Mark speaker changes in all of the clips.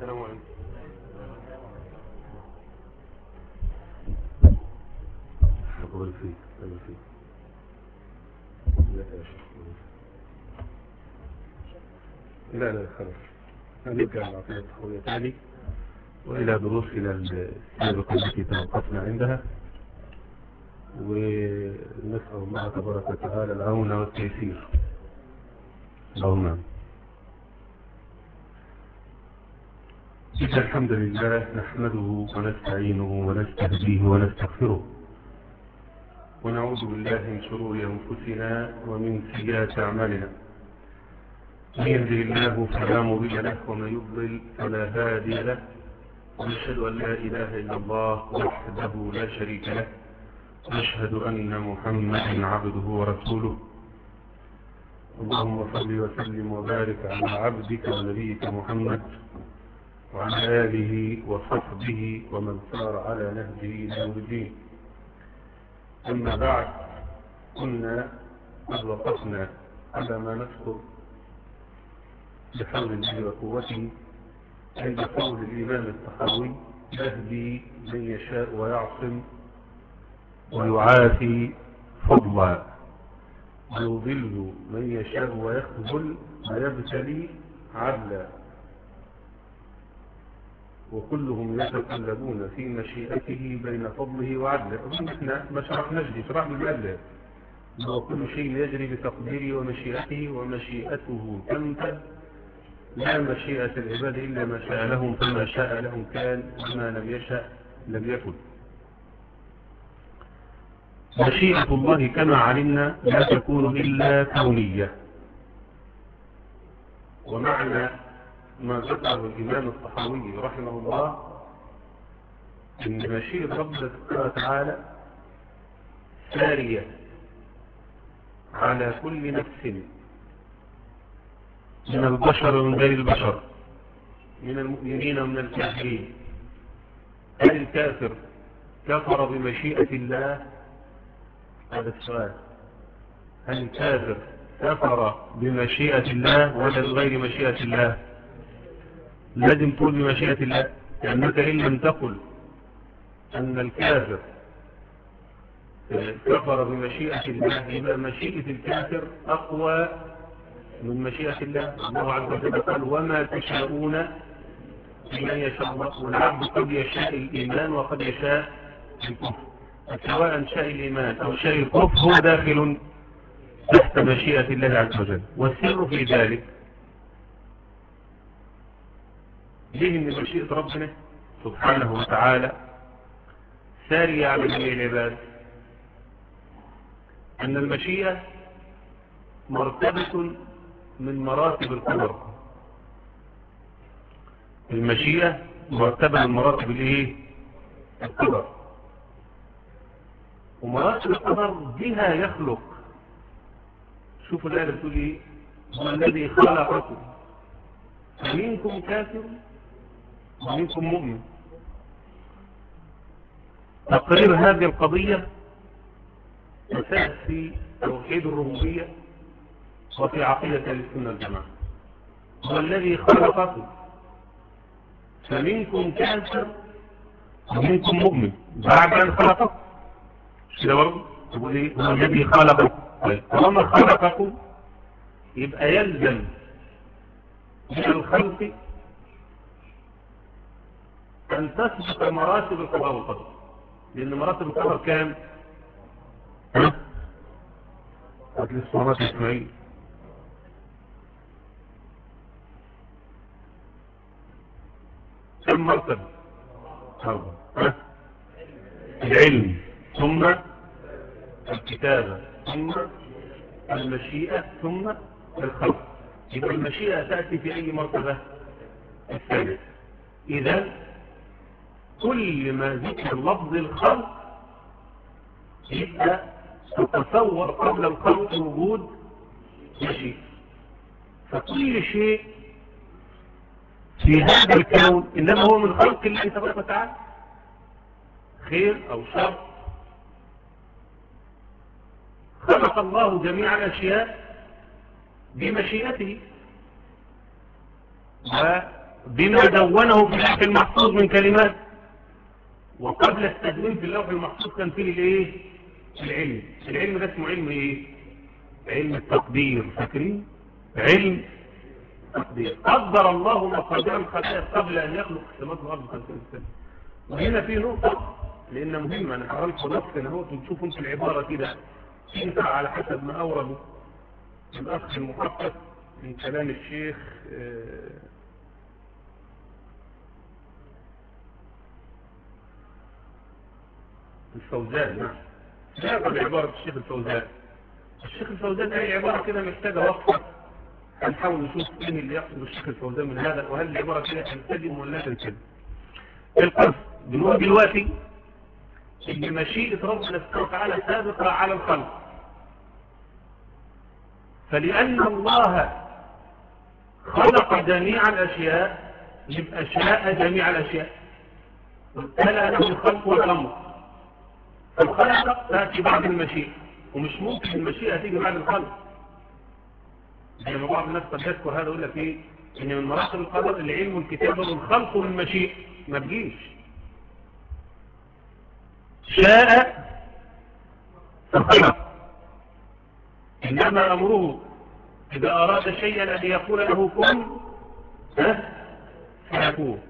Speaker 1: السلام عليكم أقول فيك أقول فيك لا يا شيخ لا لا خلاص نرجع العقيدة التحوية تاني وإلى دروسنا السابقة التي توقفنا عندها ونسأل الله تبارك وتعالى العون والتيسير اللهم آمين. إن الحمد لله نحمده ونستعينه ونستهديه ونستغفره ونعوذ بالله من شرور أنفسنا ومن سيئات أعمالنا من يهده الله فلا مضل له ومن يضلل فلا هادي له ونشهد أن لا إله إلا الله وحده لا شريك له ونشهد أن محمدا عبده ورسوله اللهم صل وسلم وبارك على عبدك ونبيك محمد وعلى آله وصحبه ومن سار على نهجه إلى يوم الدين أما بعد كنا قد وقفنا على ما نذكر بحول الله وقوته عند قول الإمام الطحاوي يهدي من يشاء ويعصم ويعافي فضلا ويضل من يشاء ويخذل ويبتلي عدلا وكلهم يتقلبون في مشيئته بين فضله وعدله أظن احنا ما شرحناش دي شرح بالمادة هو كل شيء يجري بتقديره ومشيئته ومشيئته تنفذ لا مشيئة العباد إلا ما شاء لهم فما شاء لهم كان وما لم يشأ لم يكن مشيئة الله كما علمنا لا تكون إلا كونية ومعنى ما ذكره الإمام الطحاوي رحمه الله إن مشيئة رب سبحانه وتعالى سارية على كل نفس من البشر ومن غير البشر من المؤمنين ومن الكافرين هل الكافر كفر بمشيئة الله هذا السؤال هل الكافر كفر بمشيئة الله ولا بغير مشيئة الله لازم تقول بمشيئة الله لأنك إن لم تقل أن الكافر كفر بمشيئة الله يبقى مشيئة الكافر أقوى من مشيئة الله الله عز وجل قال وما تشاءون من يشاء الله والعبد قد يشاء الإيمان وقد يشاء الكفر سواء شاء الإيمان أو شاء الكفر هو داخل تحت مشيئة الله عز وجل والسر في ذلك ليه ان مشيئة ربنا سبحانه وتعالى سارية على جميع العباد أن المشيئة مرتبة من مراتب القدر المشيئة مرتبة من مراتب الايه القدر ومراتب القدر بها يخلق شوفوا الآية بتقول ايه هو الذي خلقكم منكم كافر ومنكم مؤمن تقرير هذه القضية أساس في توحيد الربوبية وفي عقيدة السنة الجماعة هو الذي خلقكم فمنكم كافر ومنكم مؤمن بعد أن خلقكم كده برضه تقول ايه هو الذي خلقكم طالما خلقكم يبقى يلزم من الخلق أن تسبق مراتب القضاء والقدر لأن مراتب القدر كام؟ ها؟ هات لي الصورات إسماعيل كم مرتبة؟ أربعة ها؟ العلم ثم الكتابة ثم المشيئة ثم الخلق يبقى المشيئة تأتي في أي مرتبة الثالث إذا كل ما ذكر لفظ الخلق يبقى تتصور قبل الخلق وجود مشيئة فكل شيء في هذا الكون إنما هو من خلق الله تبارك وتعالى خير أو شر خلق الله جميع الأشياء بمشيئته بما دونه في اللوح المحفوظ من كلمات وقبل التدوين في اللوح المحفوظ كان فيه الايه العلم العلم ده اسمه علم ايه علم التقدير فاكرين علم التقدير قدر الله مقادير الخلائق قبل ان يخلق السماوات والارض 50 سنه وهنا في نقطه لانها مهمه انا هقرا لكم نص هنا اهو تشوفوا انتوا العباره كده تنفع على حسب ما اورده الاخ المحقق من كلام الشيخ آه الفوزان نعم لا بعبارة الشيخ الفوزان الشيخ الفوزان هي عبارة كده محتاجة وقفة هنحاول نشوف ايه اللي يقصد الشيخ الفوزان من هذا وهل العبارة كده تنسجم ولا تنسجم القصد بنقول دلوقتي ان مشيئة ربنا سبحانه وتعالى سابقة على الخلق فلأن الله خلق جميع الأشياء يبقى شاء جميع الأشياء وابتلى له الخلق والأمر الخلق تأتي بعد المشيئة ومش ممكن المشيئة تيجي بعد الخلق زي ما بعض الناس قد يذكر هذا يقول لك ايه ان من مراحل القدر العلم والكتابة والخلق والمشيئة ما تجيش شاء فخلق إنما أمره إذا أراد شيئا أن يقول له كن فيكون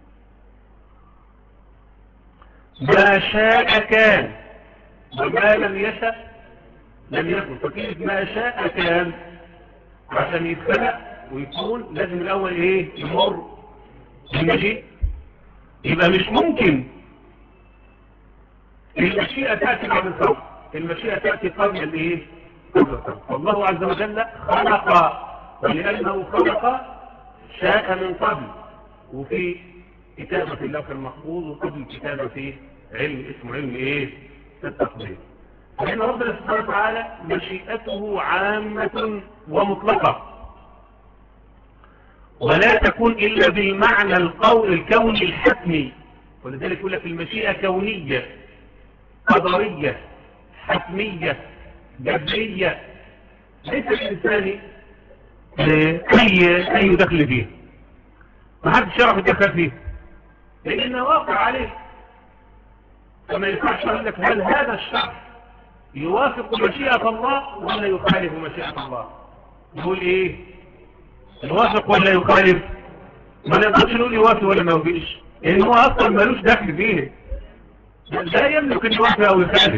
Speaker 1: ما شاء كان وما لم يشأ لم يكن فكيف ما شاء كان عشان يتخلق ويكون لازم الأول إيه يمر بالمشيء يبقى مش ممكن المشيئة تأتي بعد الخلق المشيئة تأتي قبل الإيه والله عز وجل خلق ولأنه خلق شاء من قبل وفي كتابة اللوح المحفوظ وقبل كتابة في علم اسمه علم ايه التقدير فإن ربنا سبحانه وتعالى مشيئته عامة ومطلقة ولا تكون إلا بالمعنى القول الكوني الحتمي ولذلك يقول لك المشيئة كونية قدرية حتمية جبرية ليس الإنسان أي أي دخل فيه ما حدش يعرف يدخل فيه لأنه واقع عليه فما ينفعش يقول لك هل هذا الشخص يوافق مشيئة الله ولا يخالف مشيئة الله يقول ايه يوافق ولا يخالف ما نقدرش نقول يوافق ولا ما يوافقش لان هو اصلا ملوش دخل فيه لا يملك ان يوافق او يخالف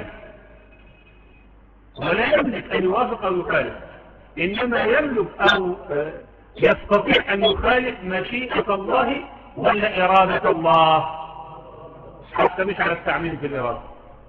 Speaker 1: ولا يملك ان يوافق او يخالف انما يملك او يستطيع ان يخالف مشيئة الله ولا ارادة الله حتى مش على التعميم في الارادة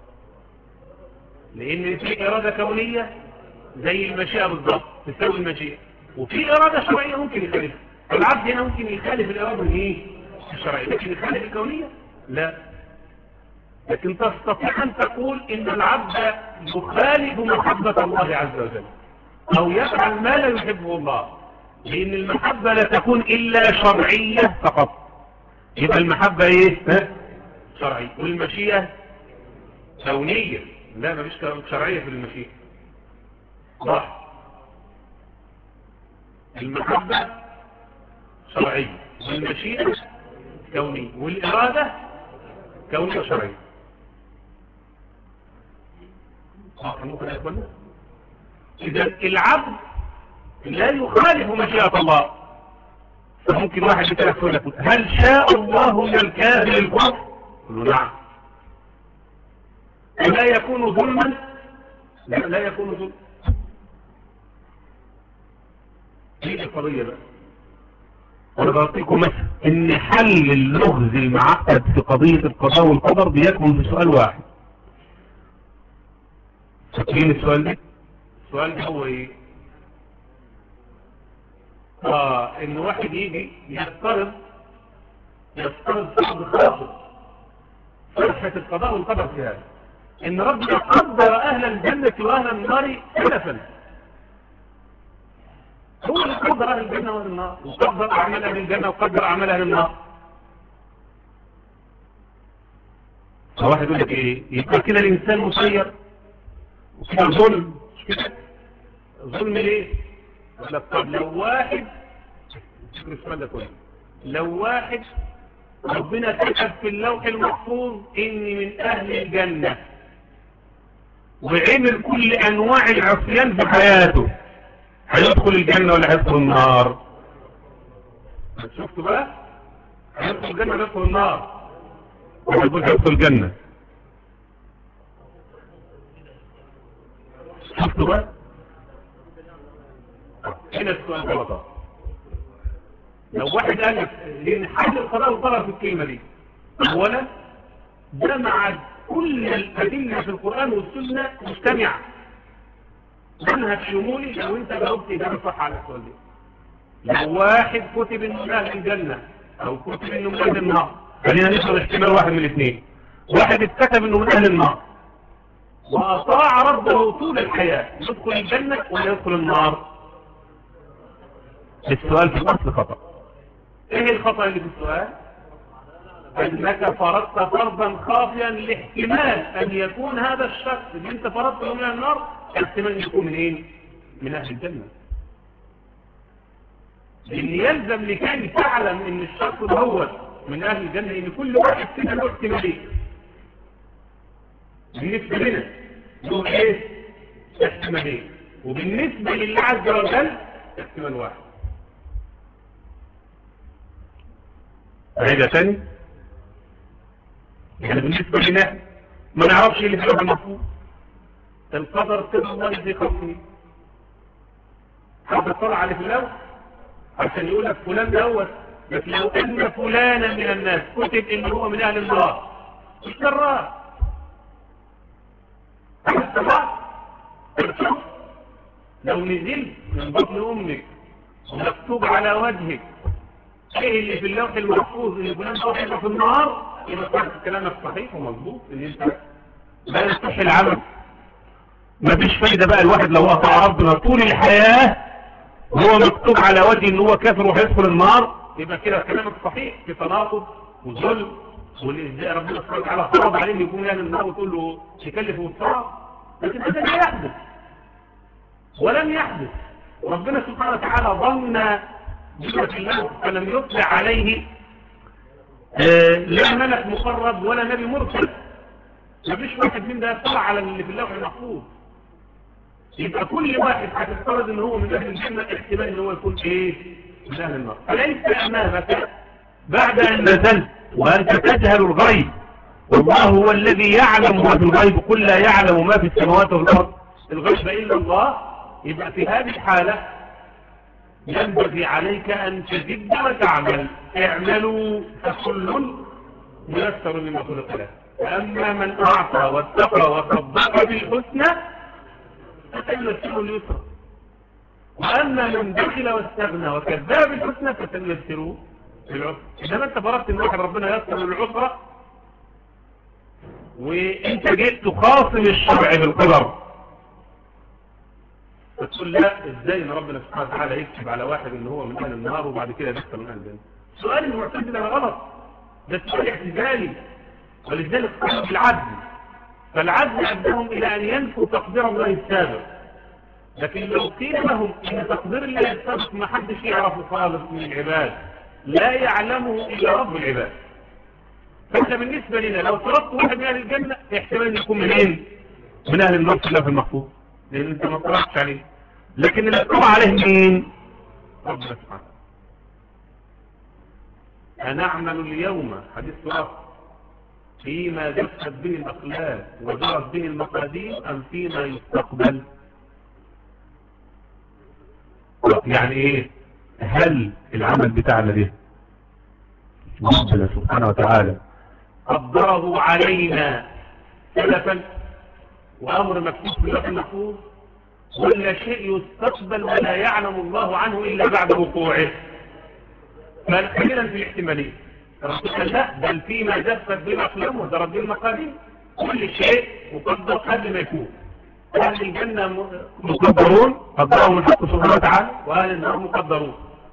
Speaker 1: لان في ارادة كونية زي المشيئة بالضبط تساوي المشيئة وفي ارادة شرعية ممكن يخالف العبد هنا ممكن يخالف الارادة الايه الشرعية لكن يخالف الكونية لا لكن تستطيع ان تقول ان العبد يخالف محبة الله عز وجل او يفعل ما لا يحبه الله لان المحبة لا تكون الا شرعية فقط يبقى المحبة ايه شرعية والمشيئة كونية لا ما فيش شرعية في المشيئة صح المحبة شرعية والمشيئة كونية والإرادة كونية شرعية إذا العبد لا يخالف مشيئة الله فممكن واحد يتلف يقول هل شاء الله من الكافر الكفر له نعم لا يكون ظلما لا, لا يكون ظلما هي القضية بقى وانا بعطيكم مثل ان حل اللغز المعقد في قضية القضاء والقدر بيكمن في سؤال واحد فاكرين السؤال ده السؤال ده هو ايه اه ان واحد يجي يفترض يفترض فرض خاطئ صحة القضاء والقدر في هذا ان ربنا قدر اهل الجنة واهل النار سلفا هو اللي قدر اهل الجنة واهل النار وقدر اعمال اهل الجنة وقدر اعمال اهل النار فواحد يقول لك ايه يبقى كده الانسان مسير وكده ظلم مش كده ظلم ليه يقول لك طب لو واحد شكرا السؤال ده كله لو واحد ربنا كتب في اللوح المحفوظ اني من اهل الجنة وعمل كل انواع العصيان في حياته هيدخل الجنة ولا هيدخل النار شفتوا بقى هيدخل الجنة ولا هيدخل النار وهيقول هيدخل الجنة شفتوا بقى هنا السؤال غلط لو واحد قال لك لان حاجه القضاء والقدر في الكلمه دي اولا جمع كل الادله في القران والسنه مجتمعه منهج شمولي لو انت جاوبت اجابه صح على السؤال ده لو واحد كتب انه من اهل الجنه او كتب انه من اهل النار خلينا نفرض احتمال واحد من الاثنين واحد اتكتب انه من اهل النار واطاع ربه طول الحياه يدخل الجنه ولا يدخل النار السؤال في الاصل خطأ ايه الخطأ اللي في السؤال انك فرضت فرضا خافيا لاحتمال ان يكون هذا الشخص اللي انت فرضته من النار احتمال ان يكون من ايه من اهل الجنة لان يلزم لكي تعلم ان الشخص دوت من اهل الجنة ان كل واحد فينا له احتمالين بالنسبة لنا له ايه احتمالين وبالنسبة لله عز وجل احتمال واحد عيدة تاني يعني بالنسبة لنا ما نعرفش اللي في الوحي المحفوظ القدر كده الله يجزي خلقه حد طلع اللي في الاول عشان يقول لك فلان دوت لكن لو ان فلانا من الناس كتب ان هو من اهل النار اشتراه لو نزلت من بطن امك ومكتوب على وجهك ايه اللي في اللوح المحفوظ اللي فلان صاحبه في النهار يبقى كانت كلامك صحيح ومظبوط ان انت لا يصح العمل مفيش فايدة بقى الواحد لو اطاع ربنا طول الحياة وهو مكتوب على وجه ان هو كافر وهيدخل النار يبقى كده كلامك صحيح في تناقض وظلم والازاي ربنا سبحانه وتعالى فرض عليه ان يكون اهل النار وتقول له تكلفه بالصلاه لكن هذا لا يحدث ولم يحدث ربنا سبحانه وتعالى ظن جملة الله فلم يطلع عليه آه لا ملك مقرب ولا نبي مرسل ما فيش واحد من ده يطلع على اللي في اللوح المحفوظ يبقى كل واحد هتفترض ان هو من اهل الجنه احتمال ان هو يكون ايه من اهل النار فليس امامك بعد ان نزلت وانت تجهل الغيب والله هو الذي يعلم ما في الغيب قل لا يعلم ما في السماوات والارض الغيب الا الله يبقى في هذه الحاله ينبغي عليك أن تجد وتعمل اعملوا فكل ميسر لما خلق له وأما من أعطى واتقى وصدق بالحسنى فسنيسره اليسرى وأما من دخل واستغنى وكذب بالحسنى فسنيسره بالعسرى إذا أنت فرضت إن واحد ربنا يسر للعسرى وأنت جئت تخاصم الشرع بالقدر فتقول لا ازاي ان ربنا سبحانه وتعالى يكتب على واحد ان هو من اهل النار وبعد كده يدخل من اهل الجنه سؤال المعتزله ده غلط ده سؤال اعتزالي ولذلك قالوا بالعدل فالعدل ادهم الى ان ينفوا تقدير الله السابق لكن لو قيل لهم ان تقدير الله السابق ما حدش يعرفه خالص من العباد لا يعلمه الا رب العباد فانت بالنسبه لنا لو طلبت واحد من اهل الجنه احتمال ان يكون منين من اهل النار في الله في المحفوظ لان انت ما طلعتش عليه لكن اللي اطلع عليه مين ربنا سبحانه هنعمل اليوم حديث سؤال فيما جفت به الاخلاق وجرت به المقادير ام فيما يستقبل يعني ايه هل العمل بتاعنا ده ربنا سبحانه وتعالى قدره علينا سلفا وأمر مكتوب في اللوح المحفوظ ولا شيء يستقبل ولا يعلم الله عنه إلا بعد وقوعه فخلينا في الاحتمالين رسول لا بل فيما جفت بالأقلام وضرب بالمقادير كل شيء مقدر قبل ما يكون أهل الجنة مقدرون قدرهم الحق سبحانه وتعالى وأهل النار مقدرون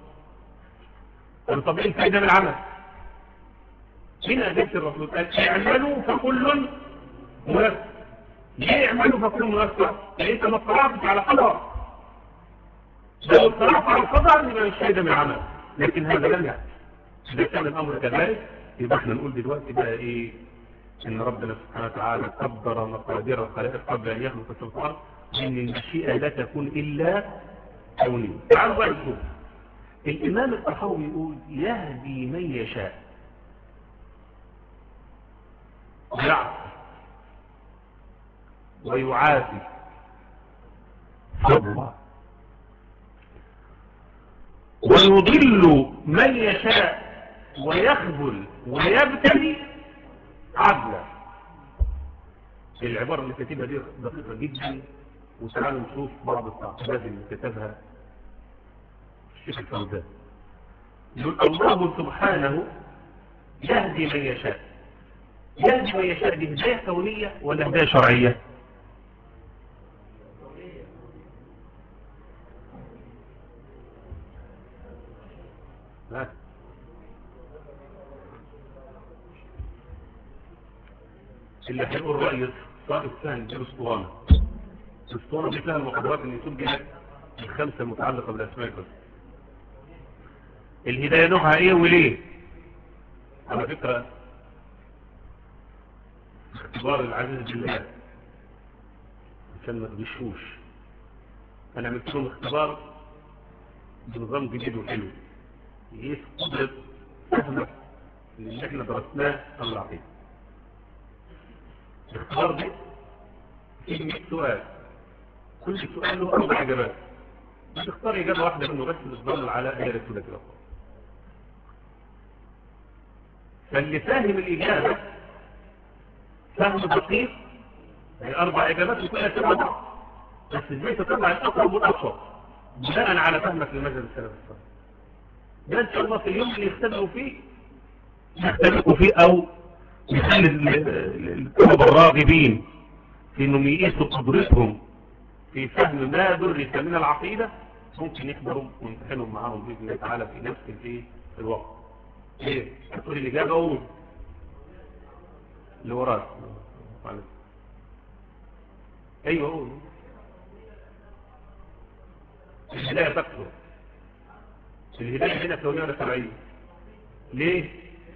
Speaker 1: طب ايه الفائدة من العمل هنا ذكر الرسول قال اعملوا فكل مرتب ليه يعملوا فكل مؤثر لان انت ما اطلعتش على قدر لو اطلعت على القدر يبقى مش فايده من العمل لكن هذا لم يحدث إذا كان الأمر كذلك يبقى احنا نقول دلوقتي بقى إيه إن ربنا سبحانه وتعالى قدر مقادير الخلائق قبل أن يخلق السلطان إن المشيئة لا تكون إلا كونية تعالوا بقى نشوف الإمام الطحاوي يقول يهدي من يشاء ويعصي ويعافي الله ويضل من يشاء ويخذل ويبتلي عدلا العبارة اللي كاتبها دي دقيقة جدا وتعالوا نشوف بعض التعقيدات اللي كتبها الشيخ الفوزان يقول الله سبحانه يهدي من يشاء يهدي من يشاء دي هداية كونية ولا هداية شرعية ها اللي هيقول رأي الصائد الثاني دي الاسطوانة الاسطوانة دي فيها المقدرات اللي تبقى الخمسة المتعلقة بالأسماء الحسنى الهداية نوعها ايه وليه على فكرة اختبار العزيز بالله عشان ما تغشوش انا عملت لهم اختبار بنظام جديد وحلو يقيس قدرة فهمك اللي احنا درسناه عن العقيدة الاختبار ده فيه 100 سؤال كل سؤال له اربع اجابات تختار اجابه واحده منه بس تفضل على دائره الذاكره فاللي فاهم الاجابه فهم دقيق هي اربع اجابات وكلها تبع بس ازاي تطلع الاقرب والاقصر بناء على فهمك لمذهب السلف الصالح ده ان شاء الله في اليوم اللي يختبروا فيه يختبروا فيه او يخلي الطلبه الراغبين في انهم يقيسوا قدرتهم في فهم ما درس من العقيدة ممكن يحضروا ويمتحنوا معاهم بإذن الله تعالى في نفس في الوقت ايه هتقولي الإجابة أقول اللي وراك ايوه قول الهداية تكثر الهداية هنا كونية ولا سبعية ليه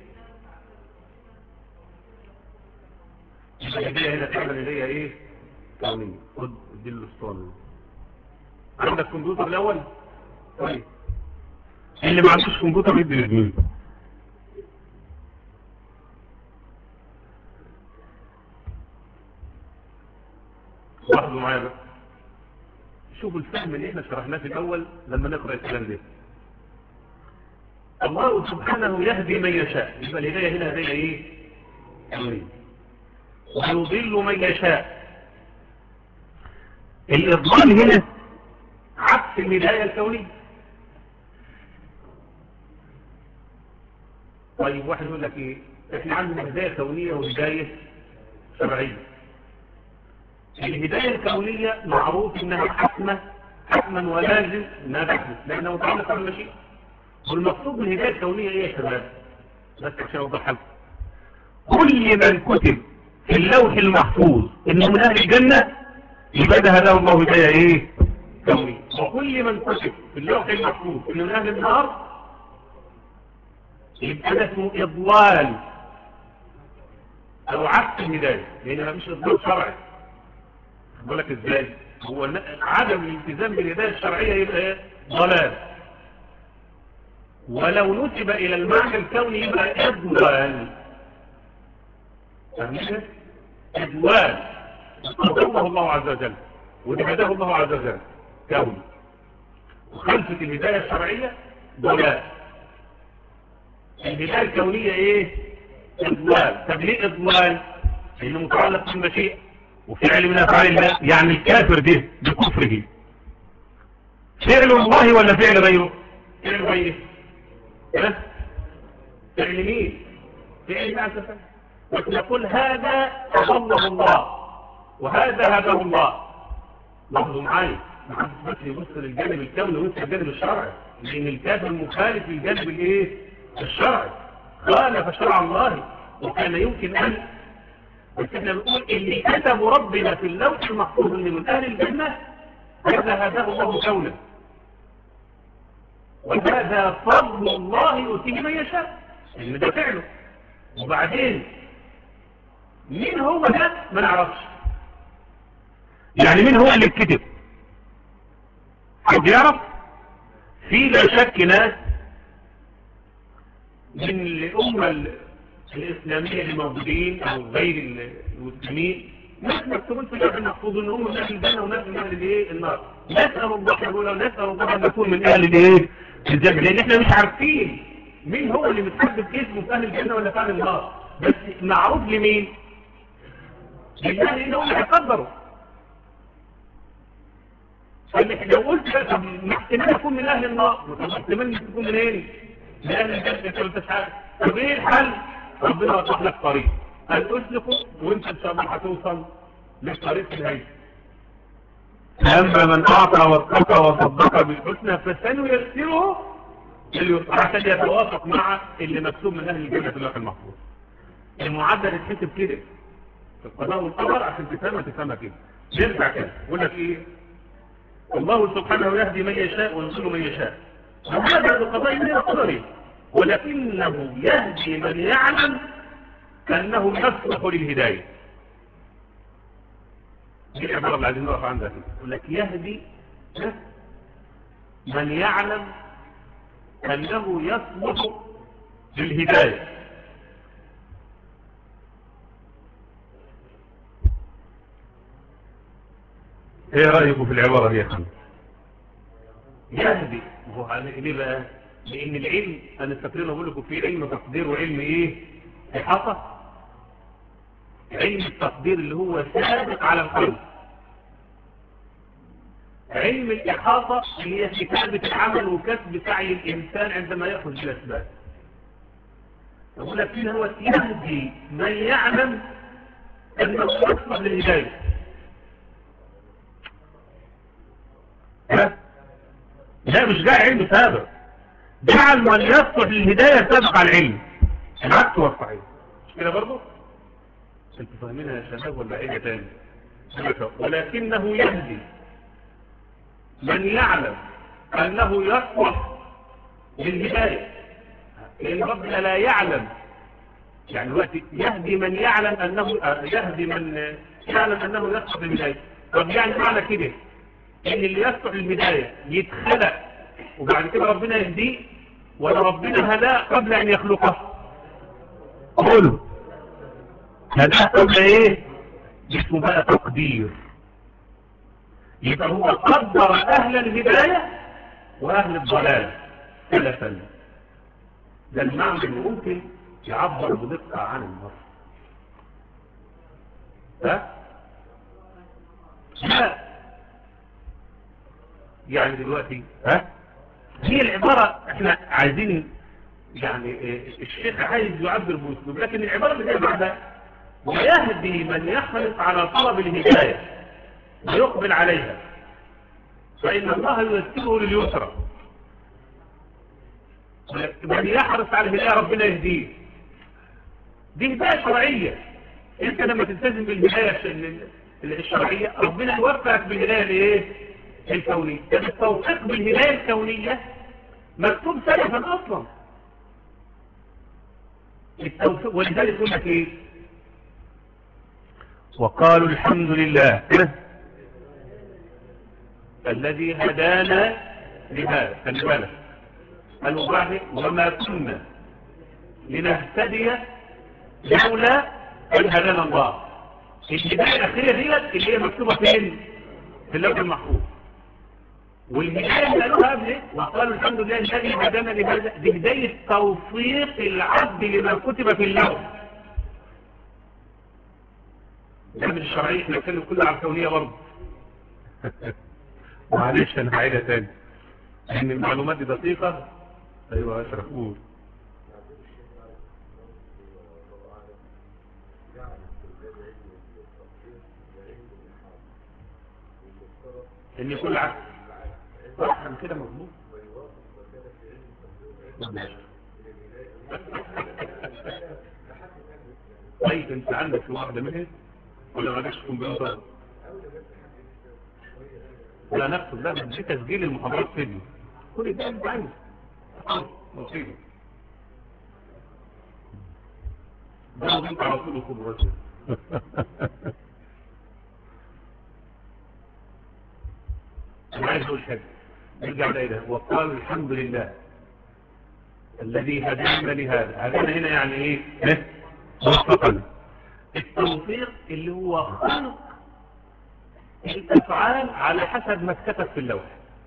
Speaker 1: الهداية هنا فعلا اللي هي ايه كونية خد دي الاسطوانة عندك كمبيوتر الاول طيب اللي ما عندوش كمبيوتر يدي لزميله لاحظوا معايا بقى شوفوا الفهم اللي احنا شرحناه في الاول لما نقرا الكلام ده الله سبحانه يهدي من يشاء يبقى الهدايه هنا هدايه ايه ويضل من يشاء الإضلال هنا عكس الهداية الكونية طيب واحد يقول لك ايه احنا عندنا هداية كونية وهداية شرعية الهداية الكونية معروف انها حتمة حتما ولازم انها تحدث لانها متعلقة بالمشيئة والمقصود بالهداية الكونية ايه يا شباب بس عشان اوضح لكم كل من كتب في اللوح المحفوظ انه من اهل الجنة يبقى ده هداه الله هداية ايه كوني وكل من كتب في اللوح المحفوظ انه من اهل النار يبقى ده اسمه اضلال او عكس الهداية لان ما فيش اضلال شرعي بقول لك ازاي هو عدم الالتزام بالهداية الشرعية يبقى ايه ضلال ولو نسب الى المعنى الكوني يبقى اضلال فهمت اضلال قدمه الله عز وجل وهداه الله عز وجل كون وخلفة الهداية الشرعية ضلال الهداية الكونية ايه اضلال طب ليه اضلال لانه متعلق بالمشيئة وفعل من افعال الله يعني الكافر ده بكفره فعل الله ولا فعل غيره فعل غيره ها فعل مين فعل ما سفل نقول هذا أضله الله وهذا هداه الله لاحظوا معايا محدش بس يبص للجانب الكوني وينسى الجانب الشرعي لان الكافر مخالف للجانب الايه الشرعي خالف شرع الله وكان يمكن ان بس احنا بنقول اللي كتبه ربنا في اللوح المحفوظ اللي من اهل الجنه هذا هداه الله كونا وهذا فضل الله يؤتيه من يشاء ان ده فعله وبعدين مين هو ده ما نعرفش يعني مين هو اللي اتكتب حد يعرف في لا شك ناس من الأمة الإسلامية اللي موجودين أو غير المسلمين ناس مكتوبين في الأرض المحفوظ إن هم من أهل الجنة وناس من أهل الإيه النار نسأل الله يقول نسأل الله أن نكون من أهل الإيه الجنة لأن إحنا مش عارفين مين هو اللي متحدد اسمه في أهل الجنة ولا في أهل النار بس معروف لمين؟ لله إن هم يقدروا لو قلت طب احتمال اكون من اهل النار احتمال تكون من ايه من اهل الجنه انت مش عارف طب ايه الحل ربنا وضح لك طريق قال اسلكوا وانت ان شاء الله هتوصل للطريق الهي اما من اعطى واتقى وصدق بالحسنى فسنيسره عشان يتوافق مع اللي مكتوب من اهل الجنه في اللوح المحفوظ المعدل يتحسب كده في القضاء والقدر عشان تفهمها تفهمها كده ينفع كده يقول لك ايه الله سبحانه يهدي من يشاء ويضل من يشاء وهذا القضاء من القدر ولكنه يهدي من يعلم أنه يصلح للهداية دي العبارة اللي عايزين نقف عندها يقول لك يهدي من يعلم أنه يصلح للهداية ايه رأيكم في العبارة دي يا اخوان يهدي هو ليه بقى لان العلم انا فاكرين اقول لكم في علم تقدير وعلم ايه احاطه علم التقدير اللي هو سابق على القلب علم الإحاطة هي كتابة العمل وكسب سعي الإنسان عندما يأخذ بالأسباب يقول لك فيه هو يهدي من يعلم أنه يصلح للهداية لا مش جاي علم سابق جعل من يصلح للهداية سابق على العلم العكس هو الصحيح مش كده برضه انتوا فاهمينها يا شباب ولا ايه تاني ولكنه يهدي من يعلم انه يصلح للهداية لان ربنا لا يعلم يعني دلوقتي يهدي من يعلم انه يهدي من يعلم انه يصلح للهداية طب يعني معنى كده ان اللي يصلح للهداية يتخلق وبعد كده ربنا يهديه ولا ربنا هداه قبل ان يخلقه قولوا هداه قبل ايه اسمه بقى تقدير يبقى هو قدر اهل الهداية واهل الضلال ثلاثا ده المعنى اللي ممكن يعبر بدقة عن النص ها لا يعني دلوقتي ها هي العبارة احنا عايزين يعني الشيخ عايز يعبر باسلوب لكن العبارة اللي جايه بعدها ويهدي من يحرص على طلب الهداية ويقبل عليها فإن الله ييسره لليسرى من يحرص على الهداية ربنا يهديه دي هداية شرعية انت لما تلتزم بالهداية الشرعية ربنا يوفقك بالهداية الايه الكونية ده التوفيق بالهداية الكونية مكتوب سلفا اصلا التوفيق ولذلك يقول لك ايه وقالوا الحمد لله الذي هدانا لهذا خلي بالك قالوا بعد وما كنا لنهتدي لولا ان هدانا الله الهدايه الاخيره ديت اللي هي مكتوبه فين في اللوح المحفوظ والهدايه اللي قالوها قبل وقالوا الحمد لله الذي هدانا لهذا دي هدايه توفيق العبد لما كتب في اللوح ده من الشرعيه احنا بنتكلم كله على الكونيه برضه معلش انا هعيدها تاني ان المعلومات دي دقيقه ايوه اشرف قول ان كل عكس صح كده مظبوط طيب انت عندك واحده منها ولا ما جاش كمبيوتر لا نقصد لا دي تسجيل المحاضرات فيديو كل ده انت عايز مصيبة ده انت على طول خبرته انا عايز اقول حاجه نرجع لإله وقال الحمد لله الذي هدانا لهذا هدانا هنا يعني ايه إيه؟ وفقنا التوفيق اللي هو خلق الافعال على حسب ما اتكتب في اللوح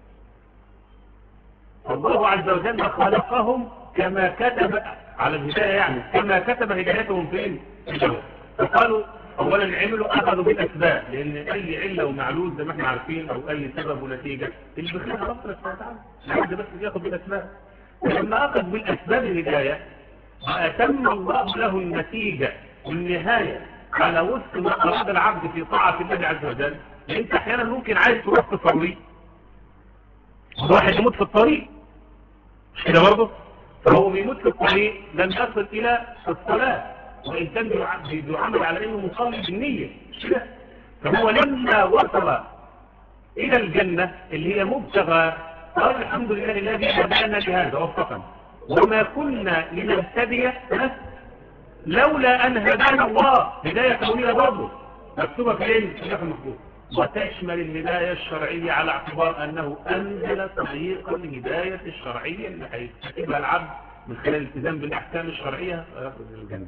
Speaker 1: الله عز وجل خلقهم كما كتب على الهداية يعني كما كتب هدايتهم فين في اللوح فقالوا اولا عملوا اخذوا بالاسباب لان اي عله ومعلول زي ما احنا عارفين او اي سبب ونتيجه اللي بيخلق ربنا سبحانه وتعالى العبد بس بياخد بالاسباب ولما اخذ بالاسباب الهدايه اتم الله له النتيجه والنهايه على وفق ما اراد العبد في طاعه الله عز وجل انت احيانا ممكن عايز تروح تصلي واحد يموت في الطريق مش كده برضه فهو بيموت في الطريق لم يصل الى الصلاه وإن كان بيعمل على أنه مصلي بالنية فهو لما وصل إلى الجنة اللي هي مبتغى قال الحمد لله الذي هدانا لهذا وفقنا وما كنا لنهتدي لولا أن هدانا الله هداية كونية برضه مكتوبة في ايه في المخلوق وتشمل الهداية الشرعية على اعتبار أنه أنزل طريق الهداية الشرعية اللي هيكتبها العبد من خلال الالتزام بالأحكام الشرعية ويخرج الجنة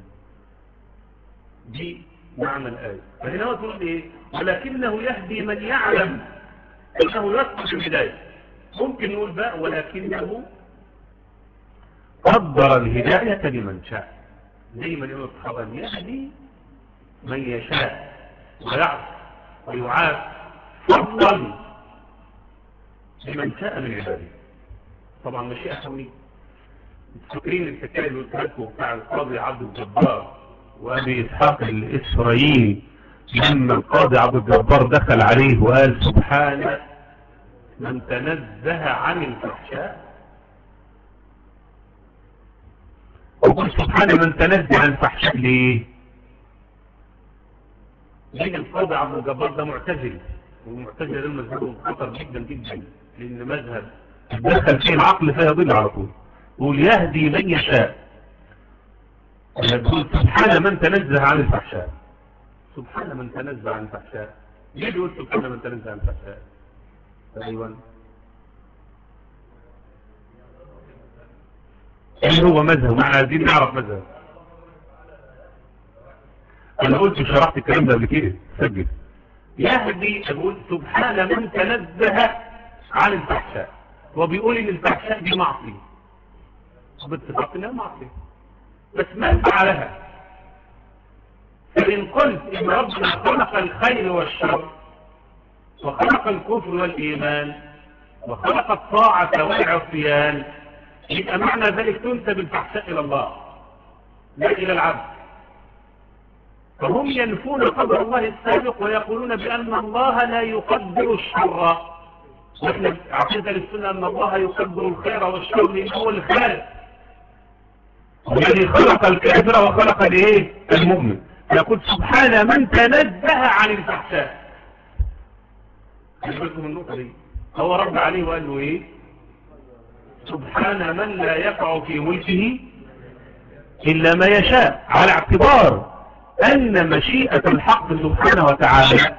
Speaker 1: دي معنى الآية فهنا هو تقول إيه ولكنه يهدي من يعلم أنه يسقط الهداية ممكن نقول بقى ولكنه قدر الهداية لمن شاء زي ما يقول الصحابة يهدي من يشاء ويعرف ويعاف فضلا لمن شاء من عباده طبعا مشيئة كونية فاكرين الحكايه اللي قلت لكم بتاع القاضي عبد الجبار وابي اسحاق الاسرائيلي لما القاضي عبد الجبار دخل عليه وقال سبحان من تنزه عن الفحشاء وقل سبحان من تنزه عن الفحشاء ليه ليه القاضي عبد الجبار ده معتزل والمعتزله ده مذهبهم خطر جدا جدا لان مذهب دخل فيه العقل فيضل على طول يقول يهدي من يشاء يقول سبحان من تنزه عن الفحشاء سبحان من تنزه عن الفحشاء ليه بيقول سبحان من تنزه عن الفحشاء ايوه ايه هو مذهب احنا عايزين نعرف مذهب انا قلت شرحت الكلام ده قبل كده سجل يهدي اقول سبحان من تنزه عن الفحشاء وبيقول ان الفحشاء دي معصيه باتفاق انها معصيه بس ما فعلها فإن قلت إن ربنا خلق الخير والشر وخلق الكفر والإيمان وخلق الطاعة والعصيان يبقى معنى ذلك تنسب الفحشاء إلى الله لا إلى العبد فهم ينفون قدر الله السابق ويقولون بأن الله لا يقدر الشر واحنا عقيدة للسنة أن الله يقدر الخير والشر لأنه هو الخالق الذي خلق الكافر وخلق الايه المؤمن يقول سبحان من تنزه عن الفحشاء بالكم النقطة دي هو رد عليه وقال له ايه سبحان من لا يقع في ملكه إلا ما يشاء على اعتبار أن مشيئة الحق سبحانه وتعالى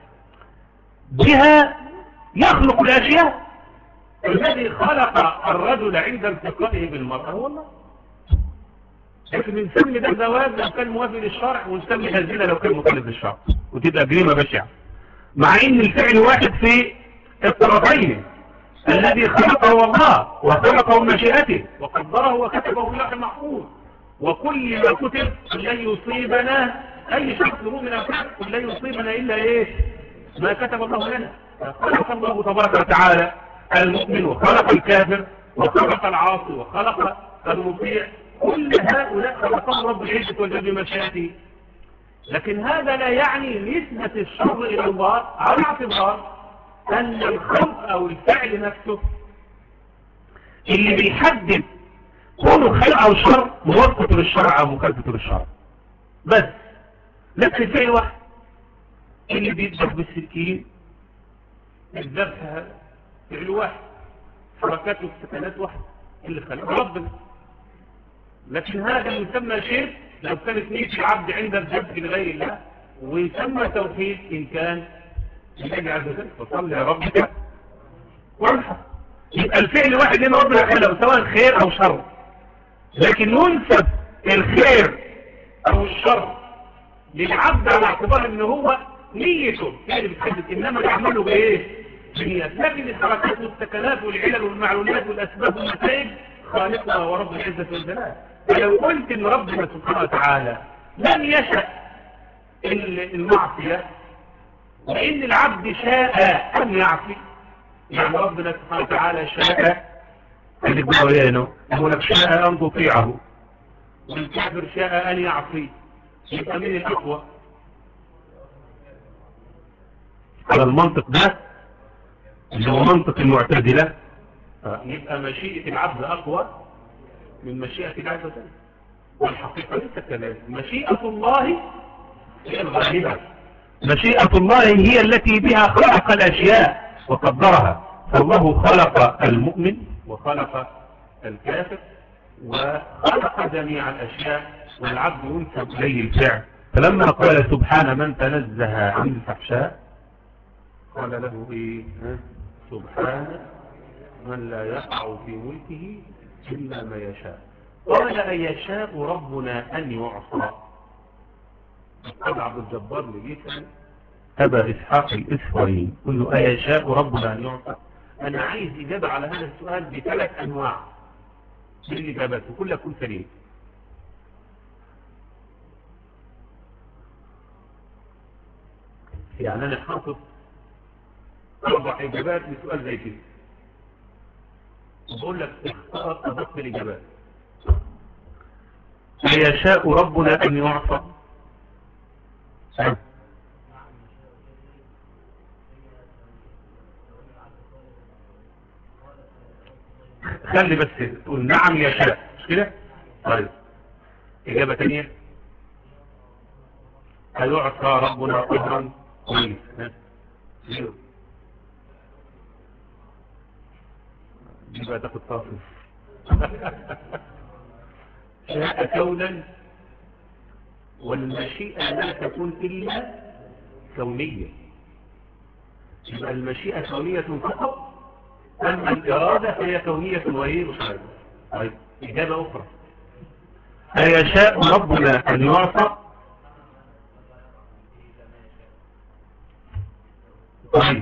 Speaker 1: بها يخلق الأشياء الذي خلق الرجل عند التقائه بالمرأة هو الله لكن بنسمي ده زواج لو كان موافق للشرع ونسمي هزينة لو كان مخالف للشرع وتبقى جريمة بشعة مع ان الفعل واحد في الطرفين الذي خلقه الله وخلقه مشيئته وقدره وكتبه في لوح المحفوظ وكل ما كتب لن يصيبنا اي شخص من الكتب لن يصيبنا الا ايه ما كتب الله لنا خلق الله تبارك وتعالى المؤمن وخلق الكافر وخلق العاصي وخلق المطيع كل هؤلاء خلقهم رب العزة والجل بمشيئته لكن هذا لا يعني نسبة الشر إلى الله على اعتبار أن الخلق أو الفعل نفسه اللي بيحدد كونه خير أو شر موافقة للشرع أو مخالفة للشرع بس نفس الفعل واحد اللي بيذبح بالسكين الذبح فعل واحد حركات والسكنات واحد اللي خلقه ربنا لكن هذا يسمى شرك لو كانت نية العبد عند الجد لغير الله ويسمى توحيد إن كان لله عز وجل فصل يا ربك وارحم يبقى الفعل واحد لنا ربنا يعمله سواء خير أو شر لكن ينسب الخير أو الشر للعبد على اعتبار ان هو نيته يعني بتحدث انما يعمله بايه بنيات لكن الحركات والسكنات والعلل والمعلومات والاسباب والنتائج خالقها ورب العزة والجلال فلو قلت ان ربنا سبحانه وتعالى لم يشأ المعصية وان العبد شاء ان يعصي يعني ربنا سبحانه وتعالى شاء اللي بقى يقول لك شاء ان تطيعه والكافر شاء ان يعصي يبقى مين الأقوى على المنطق ده اللي هو منطق المعتزلة يبقى مشيئة العبد أقوى من مشيئة الله عز وجل والحقيقة ليس كذلك مشيئة الله هي الغالبة مشيئة الله هي التي بها خلق الأشياء وقدرها فالله خلق المؤمن وخلق الكافر وخلق جميع الأشياء والعبد ينسب إليه الفعل فلما قال سبحان من تنزه عن الفحشاء قال له إيه سبحان من لا يقع في ملكه إلا ما يشاء قال أيشاء ربنا أن يعصى قال عبد الجبار لجيسا أبا إسحاق الإسفرين قل له أيشاء ربنا أن يعصى أنا عايز إجابة على هذا السؤال بثلاث أنواع من الإجابات وكل يكون سليم يعني أنا حاطط أربع إجابات لسؤال زي كده وبقول لك اختار أدق الإجابات يشاء ربنا أن يعصى خلي بس تقول نعم يشاء مش كده طيب إجابة تانية هيعصى ربنا قدرا كويس زيرو دي بقى تاخد تصف شاء كونا والمشيئة لا تكون إلا كونية يبقى المشيئة كونية فقط أما الإرادة فهي كونية وهي مشاهدة طيب إجابة أخرى أيشاء ربنا أن يعصى طيب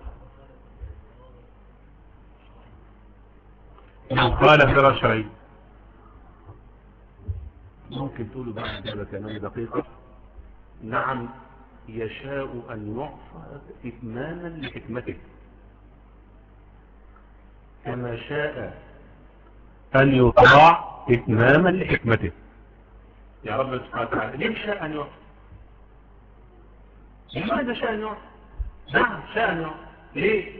Speaker 1: لو قال في شرعي ممكن تقولوا بعد إجابة كمان دقيقة نعم يشاء أن يعصى إتماما لحكمته كما شاء أن يطاع إتماما لحكمته يا رب سبحانه وتعالى ليه شاء أن يعصى لماذا شاء أن يعصى نعم شاء أن يعصى ليه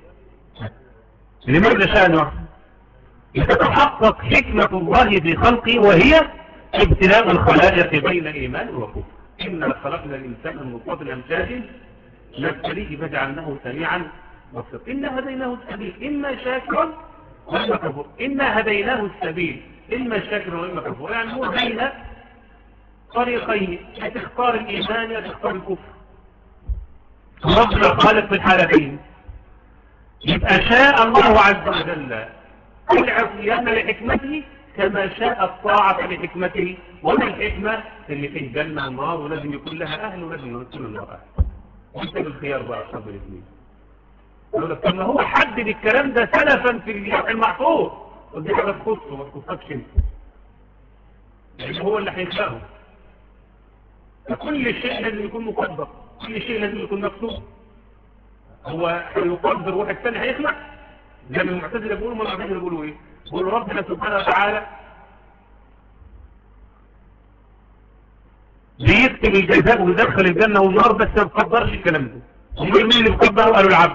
Speaker 1: لماذا شاء أن يعصى لتتحقق حكمة الله في خلقه وهي ابتلاء الخلائق بين إيمان وكفر إنا خلقنا الإنسان من نطفة أمشاج نبتليه فجعلناه سميعا بصير إنا هديناه السبيل إما شاكرا وإما كفور إنا هديناه السبيل إما شاكرا وإما كفور يعني هو بين طريقين هتختار الإيمان هتختار الكفر ربنا خالق في الحالتين يبقى شاء الله عز وجل العصيان لحكمته كما شاء الطاعة لحكمته وما الحكمة اللي فيه جنة ونار ولازم يكون لها أهل ولازم يكون النار أهل وانت بالخيار بقى أصحاب الاثنين يقول لك طب ما هو حدد الكلام ده سلفا في اللوح المحفوظ ودي حاجة تخصه ما تخصكش انت يعني هو اللي هيخلقه كل شيء لازم يكون مقدر كل شيء لازم يكون مكتوب هو هيقدر واحد ثاني هيخلق زي ما المعتزله بيقولوا ما المعتزله بيقولوا ايه بيقولوا ربنا سبحانه وتعالى بيكتب الجزاء ويدخل الجنة والنار بس ما بقدرش الكلام ده هم مين اللي بقدره قالوا العبد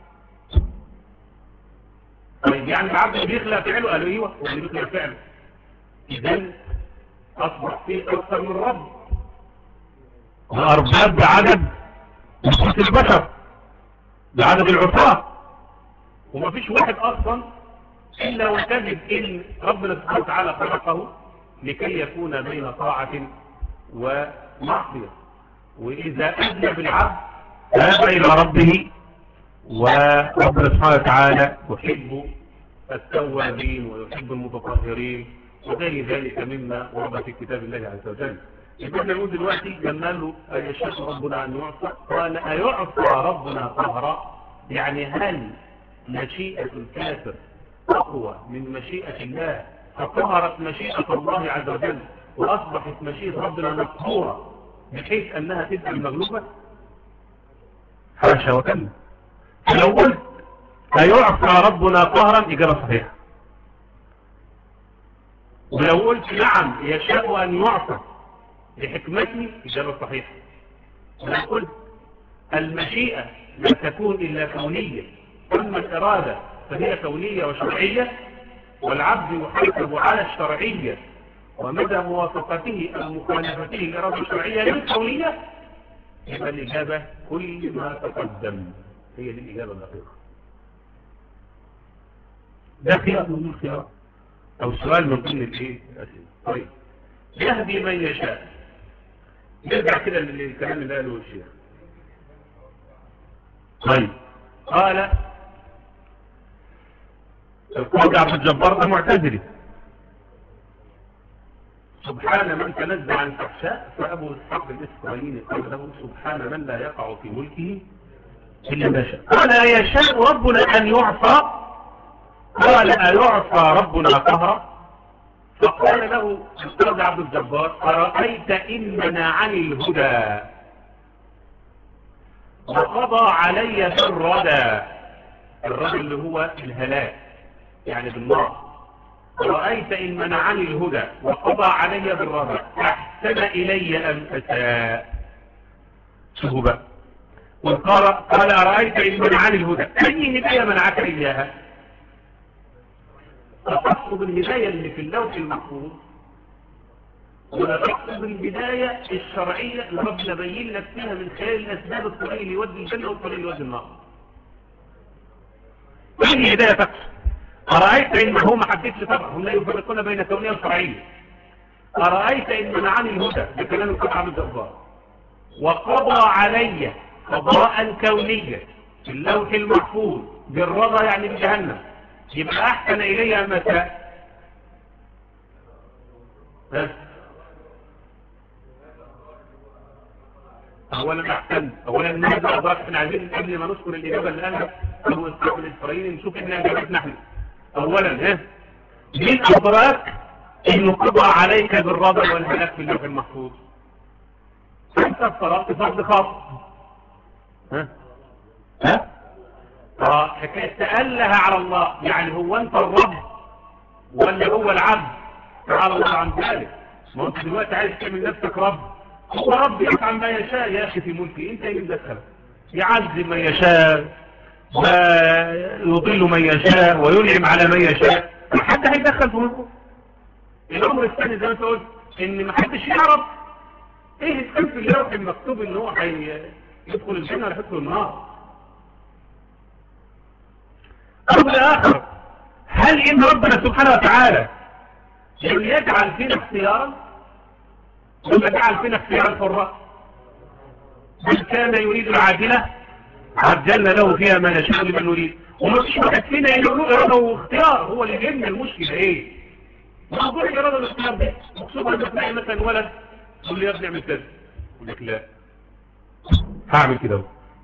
Speaker 1: طيب يعني العبد اللي بيخلق فعله قالوا ايوه هو اللي بيخلق فعله اذا اصبح فيه اكثر من رب وارباب بعدد نفوس البشر بعدد العصاة وما فيش واحد اصلا إلا وتجد إن ربنا سبحانه وتعالى خلقه لكي يكون بين طاعة ومعصية وإذا أذنب العبد تاب إلى ربه وربنا سبحانه وتعالى يحب التوابين ويحب المتطهرين وغير ذلك مما ورد في كتاب الله عز وجل يبقى احنا نقول دلوقتي لما له أيشاء ربنا أن يعصى قال أيعصى ربنا قهرا يعني هل مشيئة الكافر أقوى من مشيئة الله فقهرت مشيئة الله عز وجل وأصبحت مشيئة ربنا مقهورة بحيث أنها تبقى المغلوبة حاشا وكلا فلو قلت أيعصى ربنا قهرا إجابة صحيحة ولو قلت نعم يشاء أن يعصى لحكمته إجابة صحيحة ولو قلت المشيئة لا تكون إلا كونية أما الإرادة فهي كونية وشرعية والعبد يحاسب على الشرعية ومدى موافقته أو مخالفته الإرادة الشرعية للكونية يبقى الإجابة كل ما تقدم هي دي الإجابة الدقيقة ده خيار من الخيار أو سؤال من ضمن الإيه الأسئلة طيب يهدي من يشاء نرجع كده للكلام اللي قاله الشيخ طيب قال القاضي عبد الجبار ده معتزلي سبحان من تنزع عن الفحشاء فأبو إسحاق الإسرائيلي قال له سبحان من لا يقع في ملكه إلا ما شاء قال يشاء ربنا أن يعصى قال أيعصى ربنا قهرا فقال له القاضي عبد الجبار أرأيت إن منعني الهدى وقضى علي في الردى الردى اللي هو الهلاك يعني بالنار رأيت إن منعني الهدى وقضى علي بالردى أحسن إلي أم أساء شوفوا بقى وقال قال أرأيت إن منعني الهدى أي هداية منعك إياها تقصد الهداية اللي في اللوح المحفوظ ولا تقصد البداية الشرعية اللي ربنا بين لك فيها من خلال الأسباب الطريق اللي يودي الجنة والطريق اللي يودي النار أي هداية تقصد أرأيت إن هو ما حددش طبعا هم لا يفرقون بين كونية وشرعية أرأيت إن منعني الهدى بكلام القطعة بالجبار وقضى علي قضاء كونيا في اللوح المحفوظ بالرضا يعني بجهنم يبقى أحسن إلي متى أولا أحسن أولا نبدأ أدراك احنا عايزين قبل ما نذكر الإجابة اللي قالها هو الصحب الإسرائيلي نشوف إحنا إجابتنا احنا أولا ها مين أدراك إنه قضى عليك بالرضا والهلاك في اللوح المحفوظ أنت افترضت فرض خاص ها ها اه حكاية تأله على الله يعني هو انت الرب ولا هو العبد تعالى الله عن ذلك ما انت دلوقتي عايز تعمل نفسك رب هو رب يفعل ما يشاء يا اخي في ملكي انت اللي مدخل يعذب من يشاء ويضل من يشاء وينعم على من يشاء ما حد هيدخل في ملكه الامر الثاني زي ما انت قلت ان ما حدش يعرف ايه الكلام في اللوح المكتوب ان هو هيدخل الجنه ولا يدخل النار أمر آخر هل إن ربنا سبحانه وتعالى يجعل فينا اختيارا ولا جعل فينا اختيارا حرا من كان يريد العاجلة عجلنا له فيها ما نشاء لمن نريد وما فيش واحد فينا له إرادة واختيار هو اللي جبنا المشكلة إيه موضوع الإرادة والاختيار ده مقصود أن تلاقي مثلا ولد يقول لي يا ابني اعمل كذا يقول لك لا هعمل كده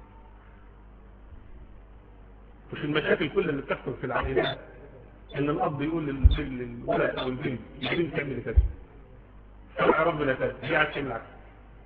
Speaker 1: مش المشاكل كل اللي بتحصل في العائلات ان الاب يقول للولد او البنت البنت تعمل كذا شرع ربنا كذا هي عايز تعمل عكس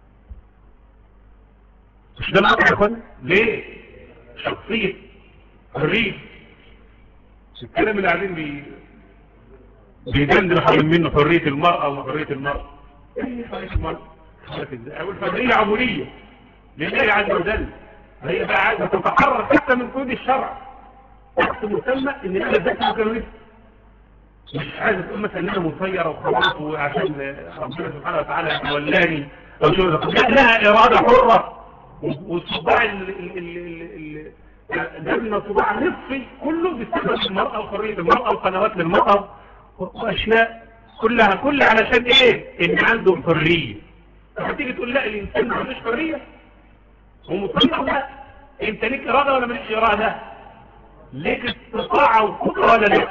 Speaker 1: مش ده الامر يا اخوان ليه شخصيه حريه الكلام اللي قاعدين بي بيجندل حول منه حريه المراه وحريه المراه ايه حريه المراه او الحريه عموليه لله عز وجل هي بقى عايزه تتحرر حتى من قيود الشرع تحت مسمى ان انا ذاتي مكانه لسه مش عايز تقول مثلا ان انا مسير وخلاص وعشان ربنا سبحانه وتعالى ولاني او شو لا لها اراده حره والصداع جبنا صباع نصفي كله بسبب المرأة وحرية المرأة وقنوات للمرأة واشياء كلها كلها علشان ايه ان عندهم حرية تيجي تقول لا الانسان ما عندوش حرية ومطلع لا انت ليك ارادة ولا مش ارادة ليك استطاعة وقدرة ولا لا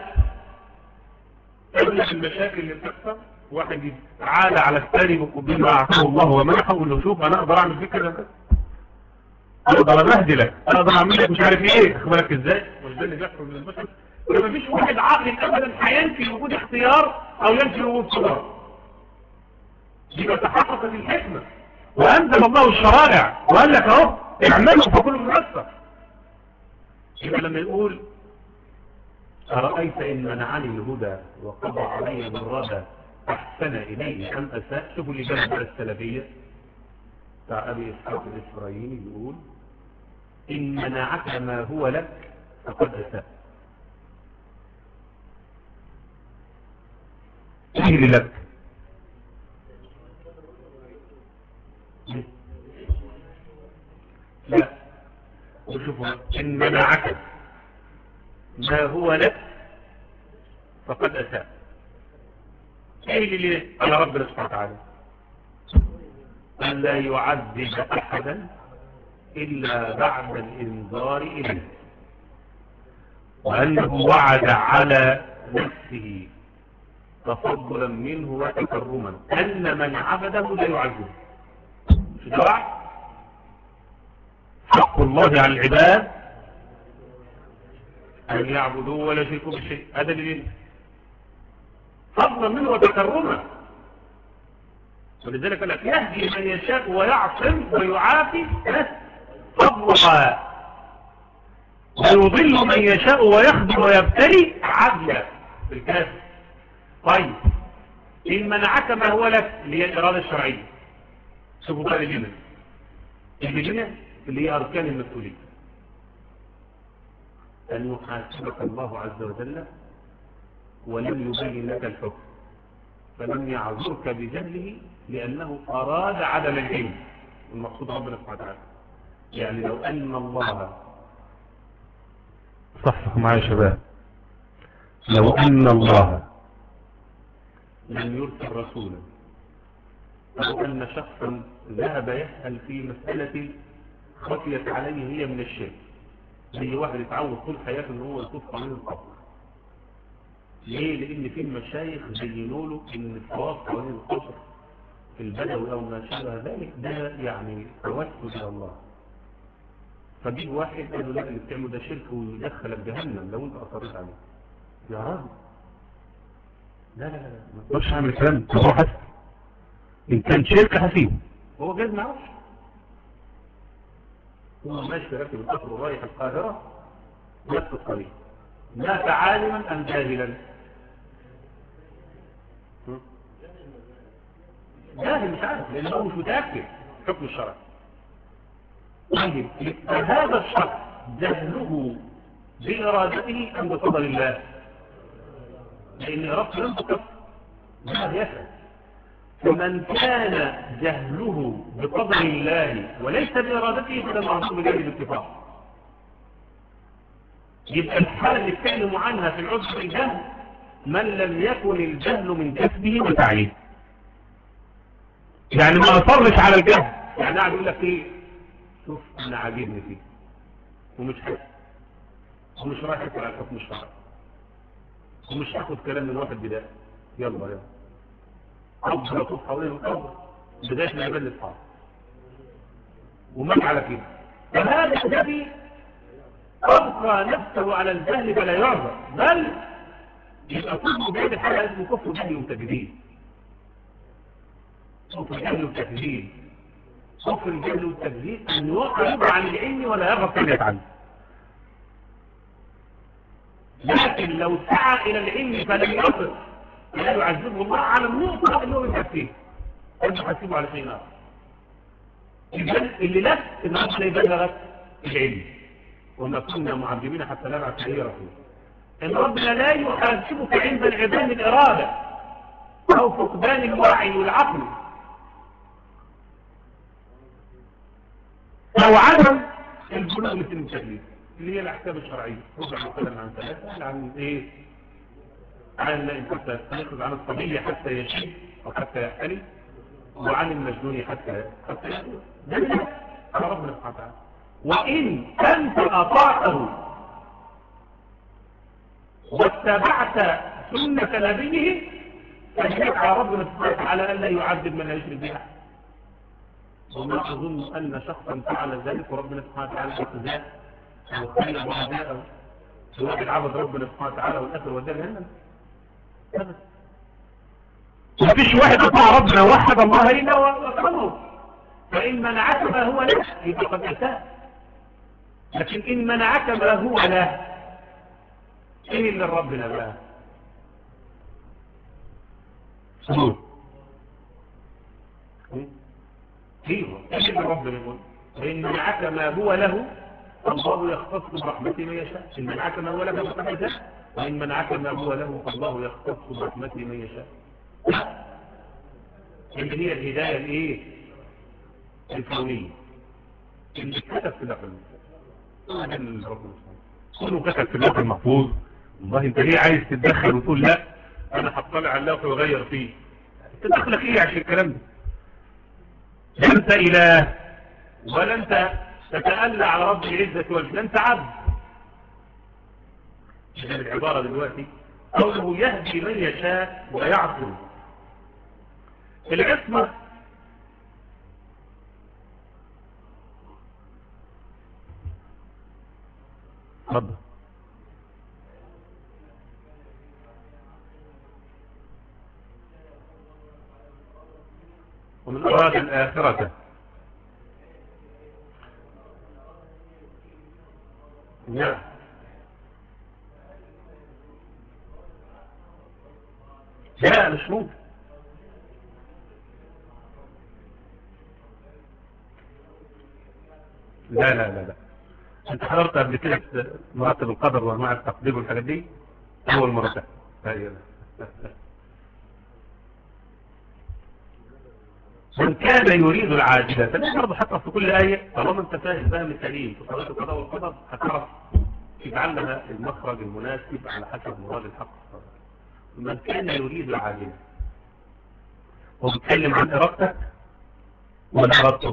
Speaker 1: اغلب المشاكل اللي بتحصل واحد يتعالى على الثاني بقبيل ما اعطاه الله ومنحه ويقول له شوف انا اقدر اعمل فيك كده بس اقدر ابهدلك اقدر اعمل لك مش عارف ايه اخبارك ازاي مش ده اللي بيحصل من البشر ما فيش واحد عاقل ابدا هينفي وجود اختيار او ينفي وجود قدره يبقى تحققت الحكمه وانزل الله الشرائع وقال لك اهو اعملوا فكل ميسر يبقى لما يقول أرأيت إن منعني الهدى وقضى علي بالردى أحسن إلي أم أساء شوفوا اللي جاب على السلفية بتاع أبي إسحاق الإسرائيلي بيقول إن منعك ما هو لك فقد أساء إيه اللي لك لا وشوفوا إن منعك ما هو لك فقد أساء ايه اللي على ربنا سبحانه وتعالى أن لا يعذب أحدا إلا بعد الإنذار إليه وأنه وعد على نفسه تفضلا منه وتكرما أن من عبده لا يعذبه مش ده وعد حق الله على العباد أن يعبدوه ولا يشركوا بشيء هذا اللي فضلا منه وتكرما ولذلك قال لك يهدي من يشاء ويعصم ويعافي فضلا ويضل من يشاء ويخدم ويبتلي عدلا بالكافر طيب إن منعك ما هو لك اللي هي الإرادة الشرعية شوفوا بقى الجنة الجنة اللي هي أركان المسؤولية أن يحاسبك الله عز وجل ولم يبين لك الحكم فلم يعذرك بجهله لأنه أراد عدم العلم المقصود ربنا سبحانه وتعالى يعني لو أن الله صحصح معي يا شباب لو أن الله لم يرسل رسولا أو أن شخصا ذهب يسأل في مسألة خفيت عليه هي من الشرك زي واحد يتعود طول حياته ان هو يطوف قانون القبر ليه لان في المشايخ زينوا له ان الطواف قوانين القبر في البدوي او ما شابه ذلك ده يعني توسل الى الله فجيب واحد قال له لا اللي بتعمله ده شرك ويدخلك جهنم لو انت اصريت عليه يا راجل لا لا لا ما تقدرش اعمل الكلام ده هو حسن ان كان شرك هسيبه هو جاز ما يعرفش هو ماشي راكب القطر ورايح القاهرة نفس الطريق مات عالما أم جاهلا جاهل مش عارف لأنه مش متأكد حكم الشرع طيب هذا الشخص جهله بإرادته أم بفضل الله لأن إرادته لم تكفر ما يفعل فمن كان جهله بقدر الله وليس بإرادته فده معصوم بجانب الاتفاق يبقى الحالة اللي اتكلموا عنها في العذر الجهل من لم يكن الجهل من كسبه وتعيين يعني ما أصرش على الجهل يعني قاعد يقول لك ايه شوف انا عاجبني فيه ومش حاسس ومش رايح ياكل على الحكم الشرعي ومش هاخد كلام من واحد بداية يلا يلا قبض يطوف حوالين القبر بداية من عباد الإصحاب ومات على كده فهذا الذي أبقى نفسه على الجهل فلا يعذر بل يبقى كله بيد حاجة اسمه كفر جهل وتجديد كفر الجهل والتجديد كفر الجهل والتجديد أن يوقع عن العلم ولا يرغب أن يتعلم لكن لو سعى إلى العلم فلم يصل لا يعذبه الله على النقطة اللي هو يكفيه أنت حسيبه على شيء آخر إذن اللي لك إن ربنا يبلغك العلم وما كنا معذبين حتى نبعث أي رسول إن ربنا لا يحاسبك عند انعدام الإرادة أو فقدان الوعي والعقل أو عدم البلوغ مثل التكليف اللي هي الأحكام الشرعية ربع مثلا عن ثلاثة عن إيه عن النائم حتى يخرج عن الصبي حتى يشيب أو حتى يحتلي وعن المجنون حتى حتى يحتلي ده من على ربنا سبحانه وتعالى وإن أنت أطعته واتبعت سنة نبيه فجلت على ربنا سبحانه وتعالى أن لا يعذب من لا يشرك به أحد وما أظن أن شخصا فعل ذلك وربنا سبحانه وتعالى يخزاه أو خير وعداءه سواء العبد ربنا سبحانه وتعالى والآخر ودار جهنم أبدا مفيش واحد أطاع ربنا وحد الله إلا وأكرمه فإن منعك ما هو له يبقى قد أتاه لكن إن منعك ما هو له إيه اللي ربنا بقى سلوك ايوه ايه اللي ربنا يقول فإن منعك ما هو له الله يختص برحمته من يشاء إن منعك ما هو له فقد يشاء وإن منعك ما هو له فالله يختص برحمته من يشاء اللي هي الهداية الايه الكونية اللي كتب في اللوح المحفوظ كله كتب في اللوح المحفوظ والله انت ليه عايز تتدخل وتقول لا انا هطلع على اللوح واغير فيه تدخلك ايه عشان الكلام ده لا انت اله ولا انت تتألى على رب العزة والجلال انت عبد شايف العبارة دلوقتي قوله يهدي من يشاء ويعصم العصمة اتفضل ومن أراد الآخرة نعم لا مش ممكن لا لا لا لا انت حضرت قبل كده مراتب القدر وانواع التقدير والحاجات دي اول مرة هي من كان يريد العاجلة فده برضه حتى في كل آية طالما انت فاهم فاهم التعليم في صلاة القضاء والقدر هتعرف تجعل لها المخرج المناسب على حسب مراد الحق من كان يريد العاجلة هو بيتكلم عن إرادتك ولا إرادته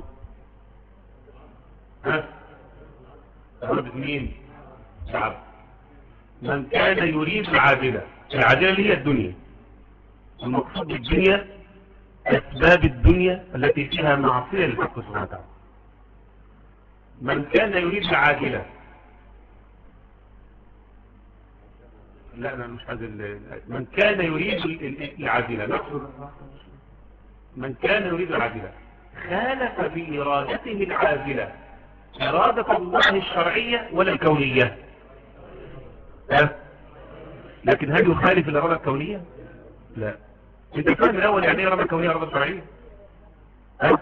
Speaker 1: ها إرادة مين شعب من كان يريد العاجلة العاجلة اللي هي الدنيا المقصود بالدنيا أسباب الدنيا التي فيها معصية للحق سبحانه وتعالى من كان يريد العاجلة لا أنا مش عايز من كان يريد العاجلة نقصد من كان يريد العاجلة خالف بإرادته العاجلة إرادة الله الشرعية ولا الكونية أه؟ لكن هل يخالف الإرادة الكونية لا انت فاهم الاول يعني ايه إرادة كونية إرادة شرعية ها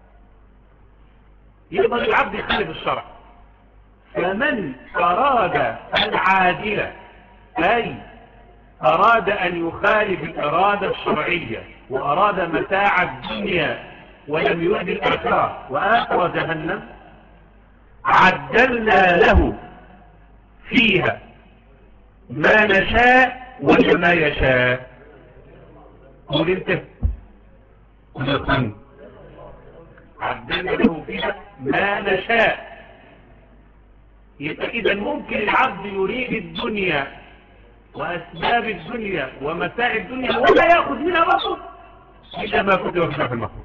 Speaker 1: يقدر العبد يخالف الشرع فمن أراد العاجلة أي أراد أن يخالف الإرادة الشرعية وأراد متاع الدنيا ولم يرد الآخرة وآخر جهنم عدلنا له فيها ما نشاء ولا ما يشاء قول انت قل عدلنا له فيها ما نشاء يبقى اذا ممكن العبد يريد الدنيا واسباب الدنيا ومتاع الدنيا ولا ياخذ منها برضه الا ما كتب في المحفوظ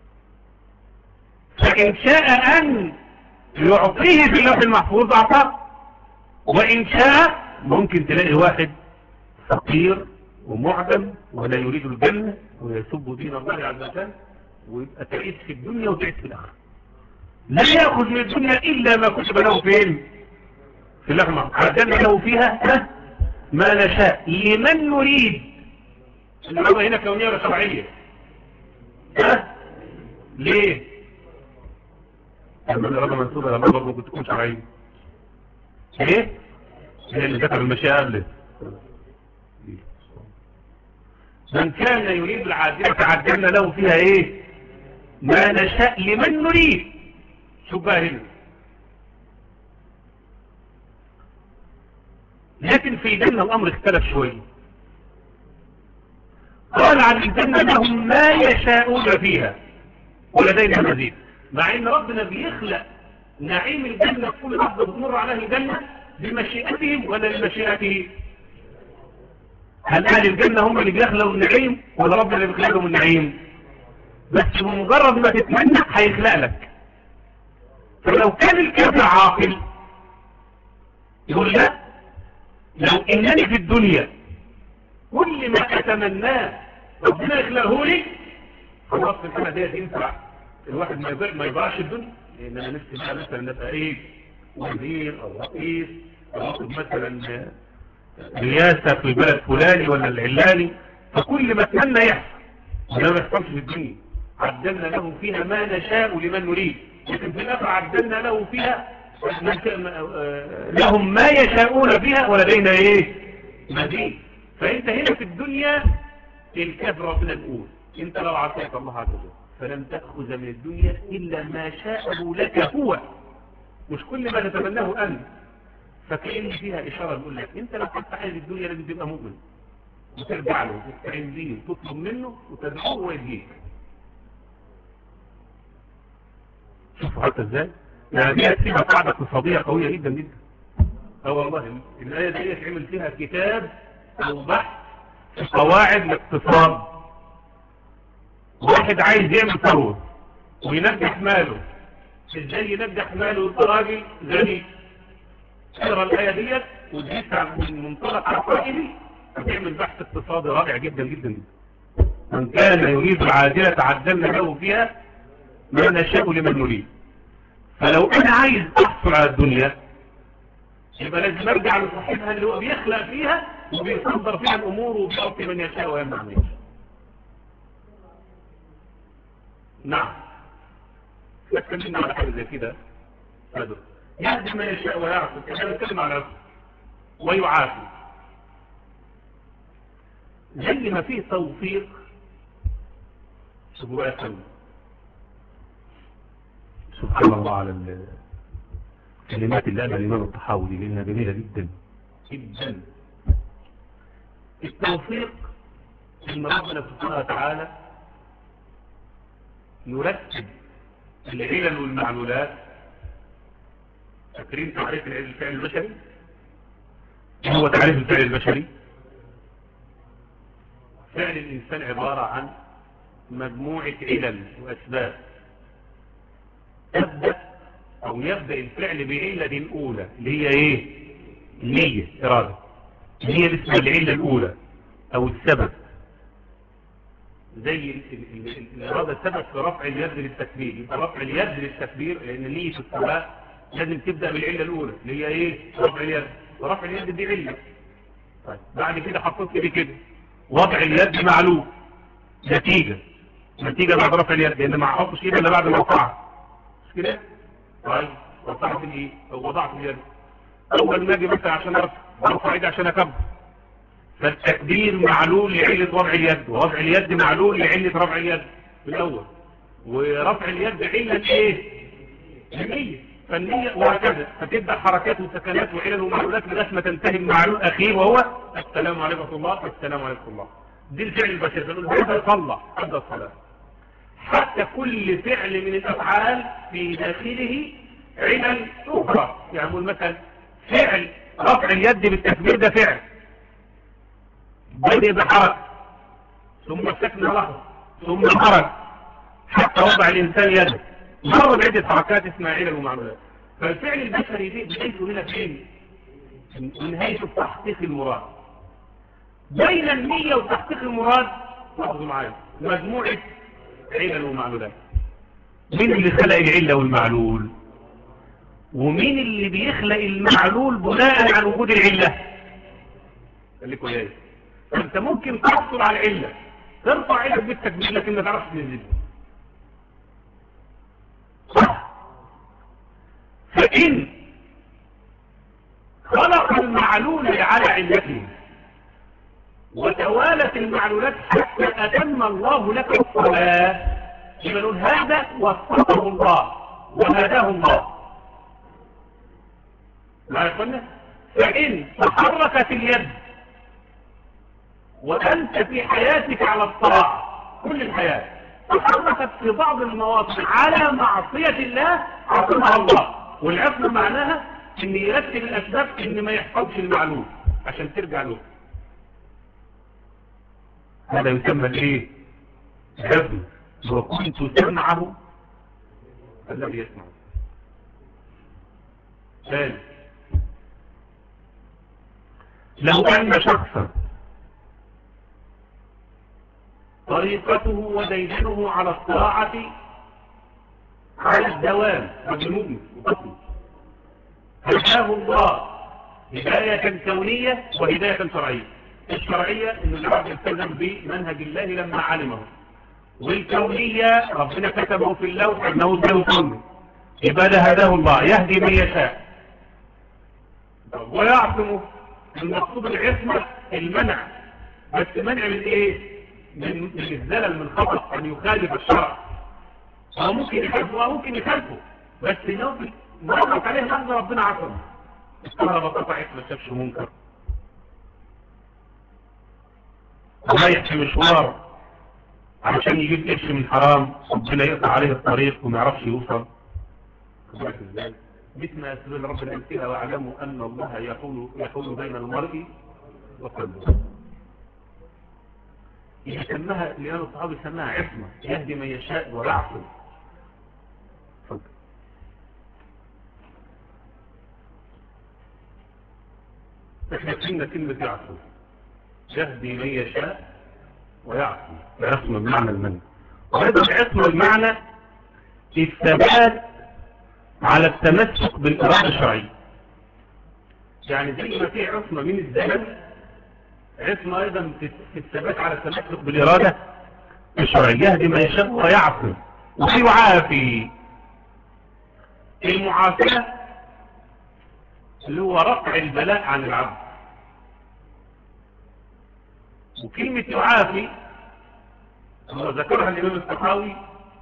Speaker 1: فان شاء ان يعطيه في اللوح المحفوظ اعطاه وان شاء ممكن تلاقي واحد فقير ومعدم ولا يريد الجنة ويسب دين الله عز وجل ويبقى تعيش في الدنيا وتعيش في الآخرة لا يأخذ من الدنيا إلا ما كتب له فين في اللحمة عدلنا له فيها ما نشاء لمن نريد الإرادة هنا كونية ولا شرعية ها ليه لما الإرادة منسوبة لما برضه ممكن تكون شرعية ايه هي اللي ذكر المشيئة قبله من كان يريد العاجلة عجلنا له فيها ايه ما نشاء لمن نريد شوف بقى هنا لكن في الجنة الأمر اختلف شوية قال عن الجنة لهم ما يشاءون فيها ولدينا مزيد مع ان ربنا بيخلق نعيم الجنة في كل لحظة بتمر عليه الجنة بمشيئتهم ولا بمشيئته هل اهل الجنة هم اللي بيخلقوا النعيم ولا ربنا اللي بيخلق لهم النعيم بس بمجرد ما تتمنى هيخلق لك فلو كان الكافر عاقل يقول لا لو انني في الدنيا كل ما اتمناه ربنا يخلقه لي خلاص الحالة ديت ينفع الواحد ما يبقى ما يبقاش الدنيا لان انا نفسي بقى مثلا نبقى ايه وزير او رئيس او اخد مثلا رياسة في البلد فلاني ولا العلاني فكل ما اتمنى يحصل وده ما يحصلش في الدنيا عدلنا له فيها ما نشاء لمن نريد لكن في الاخر عدلنا له فيها لهم ما يشاءون فيها ولدينا ايه مزيد فانت هنا في الدنيا الكافر ربنا نقول انت لو عصيت الله عز وجل فلم تأخذ من الدنيا إلا ما شاءه لك هو مش كل ما تتمناه أنت فكأن فيها إشارة بيقول لك أنت لو كنت عايز الدنيا لازم تبقى مؤمن وترجع له وتستعين بيه وتطلب منه وتدعوه ويديك شوفوا حتى ازاي يعني دي هتسيبها قاعدة اقتصادية قوية جدا جدا اه والله الآية دي عمل فيها كتاب أو بحث في قواعد الاقتصاد واحد عايز يعمل ثروه وينجح ماله ازاي ينجح ماله راجل غني اقرا الايه ديت وتجيس من منطلق عقائدي هتعمل بحث اقتصادي رائع جدا جدا جدا من كان يريد العاجله تعدلنا له فيها ما نشاء لمن نريد فلو انا عايز احصل على الدنيا يبقى لازم ارجع لصاحبها اللي هو بيخلق فيها وبيصدر فيها الامور وبيعطي من يشاء ويمنع من يشاء نعم اتكلمنا على حاجه زي كده هذا يهدي من يشاء ويعفو احنا بنتكلم على عفو ويعافي زي ما فيه توفيق شوفوا بقى يا سبحان الله على الكلمات اللي قالها الإمام الطحاوي لأنها جميلة جدا جدا التوفيق إن ربنا سبحانه وتعالى يرتب العلل والمعلولات فاكرين تعريف الفعل البشري هو تعريف الفعل البشري فعل الإنسان عبارة عن مجموعة علل وأسباب تبدأ أو يبدأ الفعل بعلة الأولى اللي هي إيه نية إرادة اللي هي اسمها العلة الأولى أو السبب زي الإرادة السبب في رفع اليد للتكبير يبقى رفع اليد للتكبير لأن نية الصلاة لازم تبدأ بالعلة الأولى اللي هي إيه رفع اليد ورفع اليد دي علة طيب بعد كده حطيت لي كده وضع اليد معلوم نتيجة نتيجة بعد رفع اليد لأن ما حطش إيدي إلا بعد ما رفعها مش كده طيب رفعت الإيه أو وضعت اليد أول ما أجي مثلا عشان أرفع أرفع إيدي عشان أكبر فالتكبير معلول لعلة وضع اليد ووضع اليد معلول لعلة رفع اليد في الأول ورفع اليد علة ايه النية فالنية وهكذا فتبدأ حركات وسكنات وعلل ومعلولات لغاية ما تنتهي المعلول الأخير وهو السلام عليكم الله السلام عليكم الله دي الفعل البشري فنقول هذا صلى عند الصلاة حتى كل فعل من الأفعال في داخله علل أخرى يعني نقول مثلا فعل رفع اليد بالتكبير ده فعل بدأ بحركة ثم سكن لحظة ثم حرك حتى وضع الإنسان يده مر بعدة حركات اسمها علل ومعلولات فالفعل البشري دي بدايته هنا فين؟ نهايته تحقيق المراد بين النية وتحقيق المراد لاحظوا معايا مجموعة علل ومعلولات مين اللي خلق العلة والمعلول ومين اللي بيخلق المعلول بناء على وجود العلة خليكم ايه انت ممكن تحصل على العلة ترفع علة بالتكبير لكن ما تعرفش تنزل صح فإن خلق المعلول على علته وتوالت المعلولات حتى أتم الله لك الصلاة يبقى نقول هذا وفقه الله وهداه الله ما يقولنا فإن تحركت اليد وأنت في حياتك على الطاعة كل الحياة تحركت في بعض المواطن على معصية الله عصمها الله والعصمة معناها ان يرتب الأسباب ان ما يحصلش المعلوم عشان ترجع له هذا يسمى الايه حفظ وكنت سمعه الذي يسمع ثاني لو أن شخصا طريقته ودينه على الطاعة على الدوام مجنون وقتل هداه الله هداية كونية وهداية شرعية الشرعية ان العبد يلتزم بمنهج الله لما علمه والكونية ربنا كتبه في اللوح انه سيكون يبقى ده هداه الله يهدي من يشاء ويعصمه المقصود العصمة المنع بس منع من ايه من, من الزلل من خطأ ان يخالف الشرع هو ممكن يخالفه او ممكن يخالفه بس لو مرت عليه لحظة ربنا عصمه الكهرباء قطعت ما شافش منكر رايح في مشوار علشان يجيب قرش من حرام ربنا يقطع عليه الطريق وما يعرفش يوصل ازاي باسم اسباب ربنا قال فيها واعلموا ان الله يحول يحول بين المرء وقلبه يسمها لأن الصحابة يسمها عصمة يهدي من يشاء ويعصم احنا كنا كلمة يعصم يهدي من يشاء ويعصم يعصم بمعنى المنع وهذا العصم المعنى الثبات على التمسك بالإرادة الشرعية يعني زي ما في عصمة من الزمن عصمة أيضا في الثبات على التمسك بالإرادة الشرعية يهدي ما يشاء ويعصم وفي وعافي المعافية اللي هو رفع البلاء عن العبد وكلمة يعافي هو ذكرها الإمام الصحاوي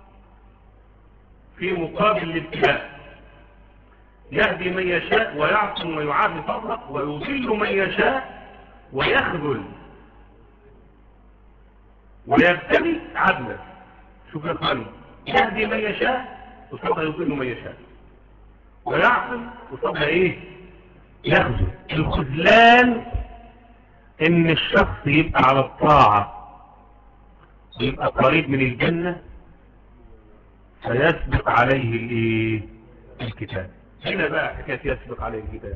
Speaker 1: في مقابل الابتلاء يهدي من يشاء ويعصم ويعافي فضله ويضل من يشاء ويخذل ويبتلي عدلا شوف يا خالد يهدي من يشاء وصبها يضل من يشاء ويعصم وصبها ايه يخذل الخذلان ان الشخص يبقى على الطاعة ويبقى قريب من الجنة فيسبق عليه الايه الكتاب هنا بقى حكاية يسبق عليه الكتاب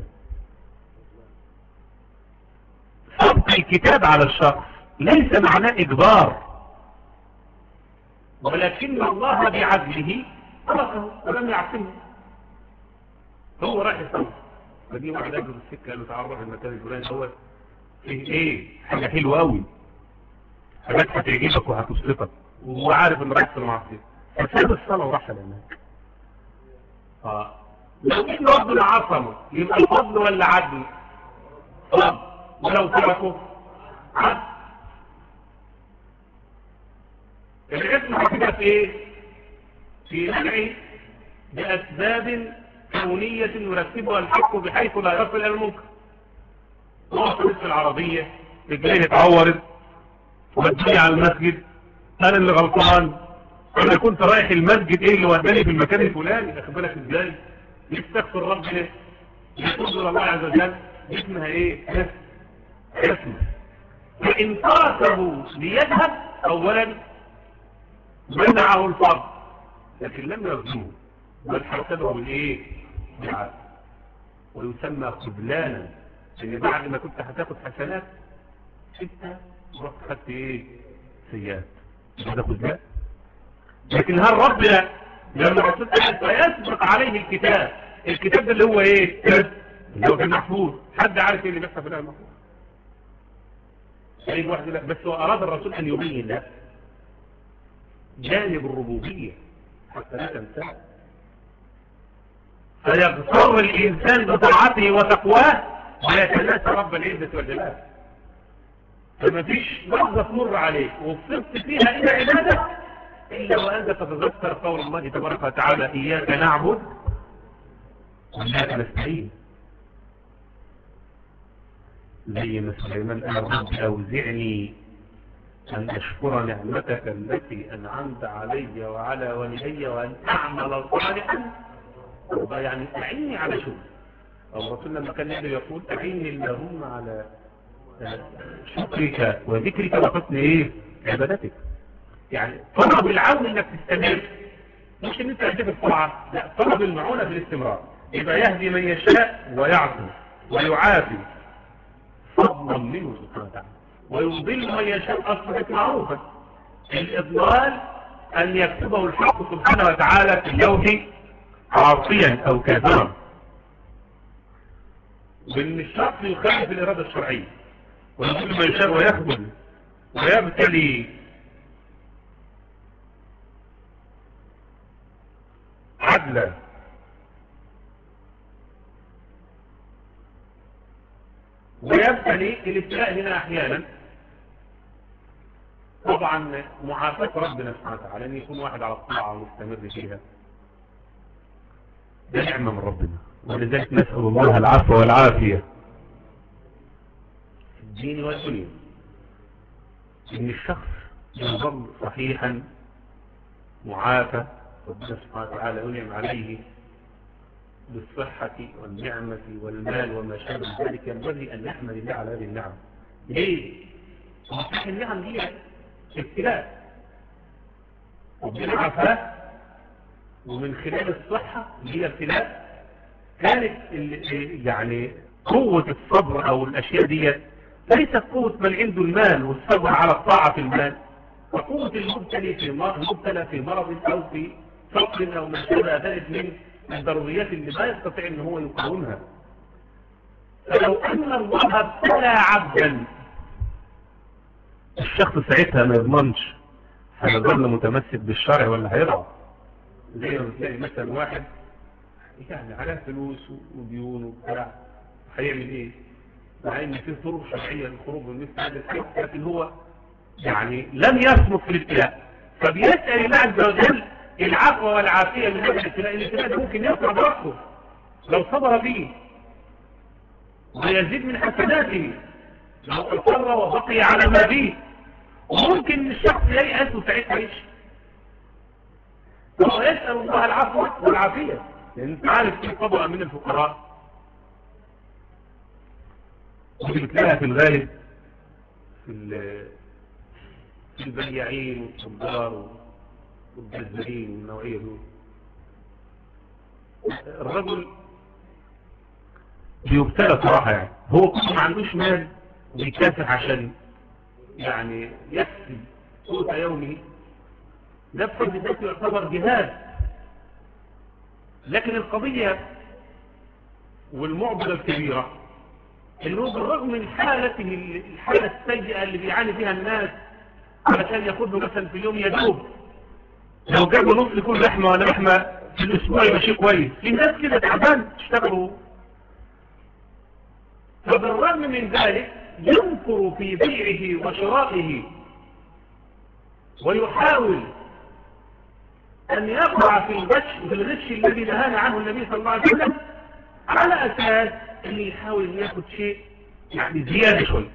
Speaker 1: سبق الكتاب على الشخص ليس معناه إجبار ولكن الله بعدله خلقه ولم يعصمه هو راح يصنع فدي واحد أجل السكة قال له تعرف المكان الفلاني هو فيه ايه حاجة حلوة قوي حاجات هتعجبك وهتسلطك وهو عارف ان رايح في المعصية فساب الصلاة وراح هناك اه لو ان ربنا عصمه يبقى الفضل ولا عدل فضل ولو تركه عدل الاسم هتبقى في ايه في منع باسباب كونية يرتبها الحق بحيث لا يصل الى المنكر وقت في العربية رجليه اتعورت ودوني على المسجد انا اللي غلطان انا كنت رايح المسجد ايه اللي وداني في المكان الفلاني اخد بالك ازاي يستغفر ربنا يقول الله عز وجل اسمها ايه اسمه فان تركه ليذهب اولا منعه الفرض لكن لم يرجوه بل حسبه بالايه بالعدل ويسمى خذلانا ان بعد ما كنت هتاخد حسنات انت رحت خدت ايه سيئات هذا خذلان لكن هل ربنا لما الرسول قال فيسبق عليه الكتاب الكتاب ده اللي هو ايه اللي هو في المحفوظ حد عارف ايه اللي بيحصل في الله المحفوظ شيء واحد لا بس هو اراد الرسول ان يبين له جانب الربوبيه حتى لا تنساه فيغتر الانسان بطاعته وتقواه ويتناسى رب العزه والجلال فما فيش لحظه تمر عليك وصرت فيها الى عباده إلا وأنت تتذكر قول الله تبارك وتعالى إياك نعبد وإياك نستعين زي ما سليمان قال رب أوزعني أن أشكر نعمتك التي أنعمت علي وعلى والدي وأن أعمل صالحا يعني أعني على شكر أو الرسول لما كان يقول أعني اللهم على شكرك وذكرك وحسن إيه عبادتك يعني طلب العون انك تستمر مش ان انت تهدف الطاعة لا طلب المعونة في الاستمرار يبقى يهدي من يشاء ويعفو ويعافي فضلا منه سبحانه وتعالى ويضل من يشاء اصبحت معروفة الاضلال ان يكتبه الحق سبحانه وتعالى في اللوح عاصيا او كافرا وان الشخص يخالف الاراده الشرعيه ويضل من يشاء ويخذل ويبتلي عدلا ويبتلي الابتلاء هنا احيانا طبعا معافاة ربنا سبحانه وتعالى ان يكون واحد على الطاعة ومستمر فيها ده نعمة من ربنا ولذلك نسأل الله العفو والعافية في الدين والدنيا ان الشخص يظل صحيحا معافى ربنا سبحانه وتعالى ينعم عليه بالصحة والنعمة والمال وما شابه ذلك ينبغي أن نحمد الله على هذه النعم ليه؟ صحيح النعم دي ابتلاء ربنا عافاه ومن خلال الصحة اللي هي ابتلاء كانت يعني قوة الصبر أو الأشياء دي ليست قوة من عنده المال والصبر على الطاعة في المال وقوة المبتلى في المبتلى في مرض أو في فقر أو ما شابه ذلك من الضروريات اللي ما يستطيع ان هو يقاومها فلو ان الله ابتلى عبدا الشخص ساعتها ما يضمنش هيظل متمسك بالشرع ولا هيضعف زي ما بتلاقي مثلا واحد يعني على فلوس وديون وبتاع هيعمل ايه؟ مع ان في طرق شرعيه للخروج من مثل هذا الشيء لكن هو يعني لم يصمت في الابتلاء فبيسال الله عز وجل العفو والعافية من هذا الابتلاء الابتلاء ده ممكن يقرأ برأسه لو صبر فيه ويزيد من حسناته لو اضطر وبقي على ما فيه وممكن الشخص ييأس وساعتها يمشي وهو يسأل الله العفو والعافية لأن انت عارف في طبقة من الفقراء ودي بتلاقيها في الغالب في البياعين والتجار والجزائريين والنوعية دول الرجل بيبتلى صراحة يعني هو كله ما عندوش مال ويكافح عشان يعني يكسب قوت يومه ده بحد ذاته يعتبر جهاد لكن القضية والمعضلة الكبيرة انه بالرغم من حالته الحالة السيئة اللي بيعاني فيها الناس علشان ياخد له مثلا في اليوم يدوب لو جابوا نص كل لحمة ولا لحمة في الاسبوع يبقى شيء كويس في ناس كده تعبان تشتغلوا فبالرغم من ذلك ينكر في بيعه وشرائه ويحاول أن يقع في الغش في الغش الذي نهانا عنه النبي صلى الله عليه وسلم على أساس أن يحاول أن يأخذ شيء يعني زيادة شوي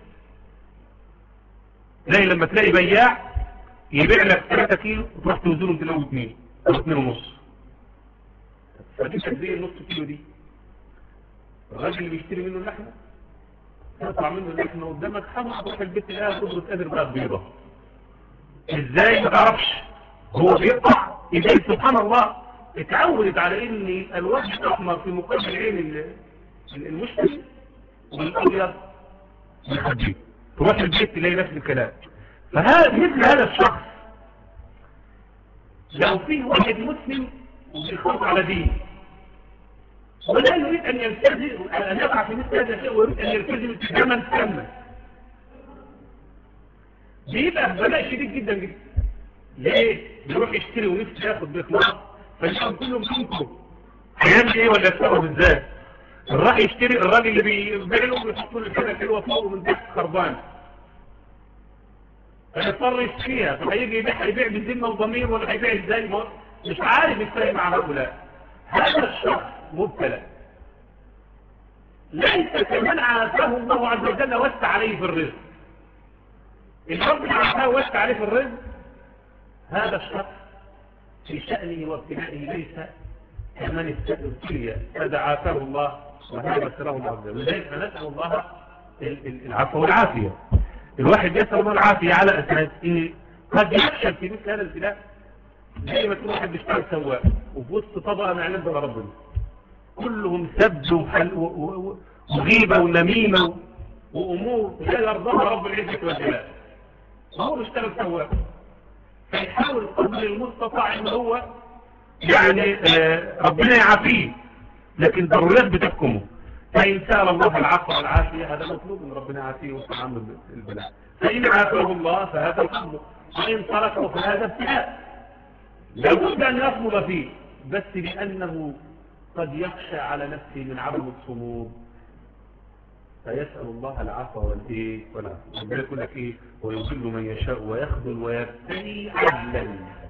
Speaker 1: زي لما تلاقي بياع يبيع لك 3 كيلو وتروح توزنهم تلاقوا 2 او 2 ونص فدي زي النص كيلو دي الراجل اللي بيشتري منه اللحمه يطلع منه اللحمه قدامك حمر تروح البيت تلاقيها خضره قادر بقى بيضه ازاي ما تعرفش هو بيقطع ازاي سبحان الله اتعودت على ان الوجه الاحمر في مقابل عين المشتري والابيض يخبيه تروح البيت تلاقي نفس الكلام فهذا مثل هذا الشخص لو فيه واحد مسلم بيخاف على دين ولا يريد أن يلتزم أن يقع في مثل هذا الشيء ويريد أن يلتزم التزاما تاما بيبقى بلاء شديد جدا جدا ليه؟ يروح يشتري ونفسه ياخد بإخلاص فالشعب كلهم منكم هيعمل ايه ولا يسأله ازاي؟ راح يشتري الراجل اللي بيبيع له ويحطوا له كده حلوه فوق من تحت خربان فيضطر يشتريها فهيجي يبيع يبيع بالذمه وضمير ولا هيبيع ازاي مش عارف يتفاهم مع هؤلاء هذا الشخص مبتلى ليس كمن عافاه الله عز وجل وسع عليه في الرزق الرب عافاه وسع عليه في الرزق هذا الشخص في شأنه وابتلائه ليس كمن ابتلي فإذا عافاه الله وهذا بسره الله عز وجل ولذلك نسأل الله العفو والعافية الواحد يسأل الله العافية على أساس إيه قد يفشل في مثل هذا الابتلاء زي ما تكون واحد بيشتغل سواق وفي وسط طبقة ما يعلم بها ربنا كلهم سب وغيبة ونميمة وأمور لا يرضاها رب العزة والجلال وهو بيشتغل سواق فيحاول قدر المستطاع ان هو يعني آه ربنا يعافيه لكن ضرورات بتحكمه فإن سأل الله العفو والعافية هذا مطلوب من ربنا يعافيه ويستعمل البلاء فإن عافاه الله فهذا الحمد وإن تركه فهذا ابتلاء لابد أن يصمد فيه بس لأنه قد يخشى على نفسه من عدم الصمود فيسأل الله العفو والإيه والعفو ربنا يقول لك إيه ويضل من يشاء ويخذل ويبتلي عدلا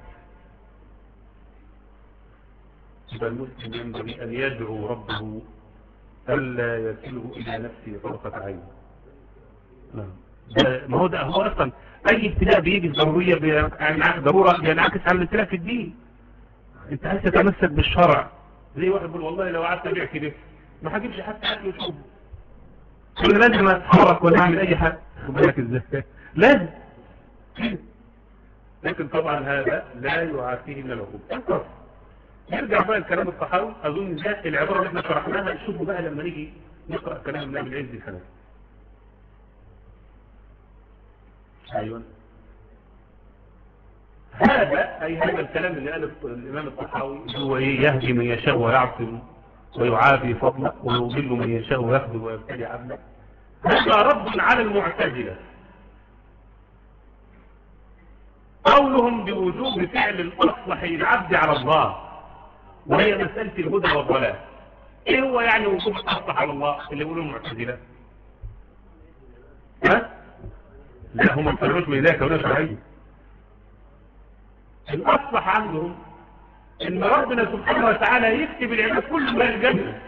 Speaker 1: يبقى المسلم ينبغي أن يدعو ربه ألا يكله إلى نفسه طرفة عين نعم ما هو ده هو أصلا أي ابتلاء بيجي ضرورية ضرورة بينعكس على الابتلاء في الدين أنت عايز تتمسك بالشرع زي واحد يقول والله لو قعدت أبيع كده ما هجيبش حتى أكل وشرب كل لازم أتحرك ولا أعمل أي حاجة خد بالك إزاي لازم لكن طبعا هذا لا يعافيه من العقوبة نرجع بقى الكلام الصحاوي أظن ده العبارة اللي احنا شرحناها شوفوا بقى لما نيجي نقرأ كلام النبي العز الحنان أيوة هذا أي هذا الكلام اللي قاله الإمام الطحاوي هو إيه يهدي من يشاء ويعصم ويعافي فضله ويضل من يشاء ويخذل ويبتلي عبده هذا رد على المعتزلة قولهم بوجوب فعل الأصلح للعبد على الله وهي مسألة الهدى والضلال ايه هو يعني وجوب الأصلح على الله اللي يقولوا المعتزلة ها لا هم الفرش من الله كونها شرعية الأصلح عندهم ان ربنا سبحانه وتعالى يكتب العباد كل ما الجنة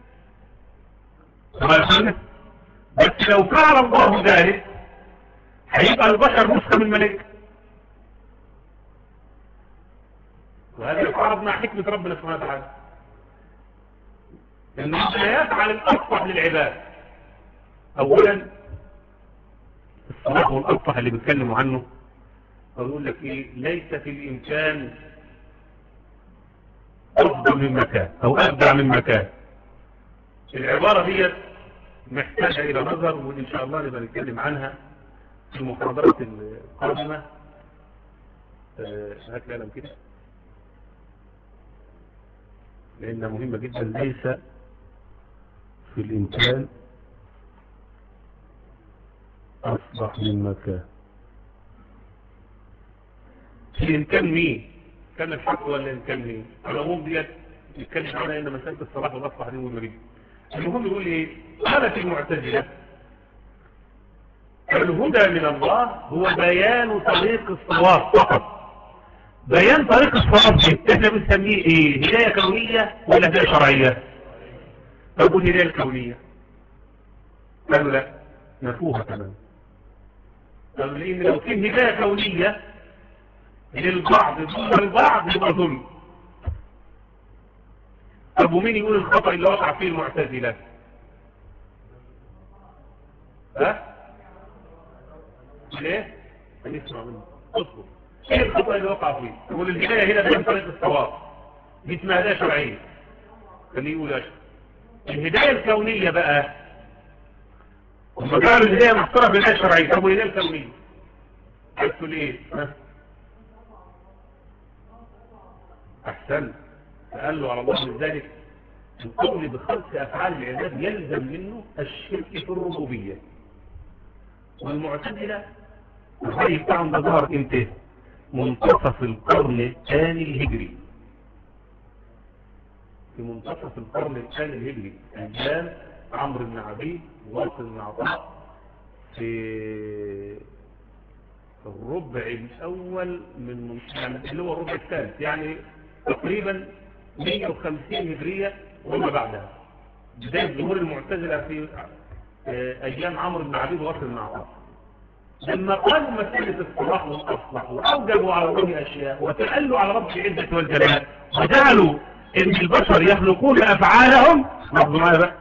Speaker 1: بس لو فعل الله ذلك هيبقى البشر نسخة من الملائكة وهذا يتعارض مع حكمة ربنا سبحانه وتعالى ان ربنا يفعل الأصلح للعباد أولا الصلاح والأصلح اللي بيتكلموا عنه أقول لك إيه ليس في الإمكان أفضل من مكان أو أبدع من مكان العبارة هي محتاجة إلى نظر وإن شاء الله نبقى نتكلم عنها في المحاضرات القادمة هات لي قلم كده لأنها مهمة جدا ليس في الإمكان أصبح من مكان في إمكان مين كان الحق ولا إمكان مين العموم ديت يتكلم عنها إن مسألة الصلاح والأصلح دي مهمة جدا المهم يقول إيه قالت المعتزلة الهدى من الله هو بيان طريق الصواب فقط بيان طريق الصواب دي احنا بنسميه ايه هداية كونية ولا هداية شرعية اقول هداية الكونية قالوا لا نفوها كمان قالوا لان لو كان هداية كونية للبعض دون البعض يبقى ظلم طب ومين يقول الخطأ اللي وقع فيه المعتزلة ها ليه هنسمع منه اصبر ايه الخطأ اللي وقع فيه يقول الهداية هنا بين طريق الصواب دي اسمها هداية شرعية خليه يقول اشهر الهداية الكونية بقى هم قالوا الهداية محصورة بالهداية الشرعية طب والهداية الكونية قلت ليه ها احسن قال له على الله من ذلك القول بخلق افعال العباد يلزم منه الشرك في الربوبيه والمعتزله الرأي بتاعهم ده ظهر امتى منتصف القرن الثاني الهجري في منتصف القرن الثاني الهجري كان عمرو بن عبيد واصل بن عطاء في الربع الاول من يعني اللي هو الربع الثالث يعني تقريبا 150 هجرية وما بعدها بداية ظهور المعتزلة في آه، أيام عمرو بن عبيد وغفر بن عطاء لما قالوا مسألة الصلاح والأصلح وأوجبوا على الله أشياء وتألوا على رب العزة والجلال وجعلوا إن البشر يخلقون أفعالهم لاحظوا معايا بقى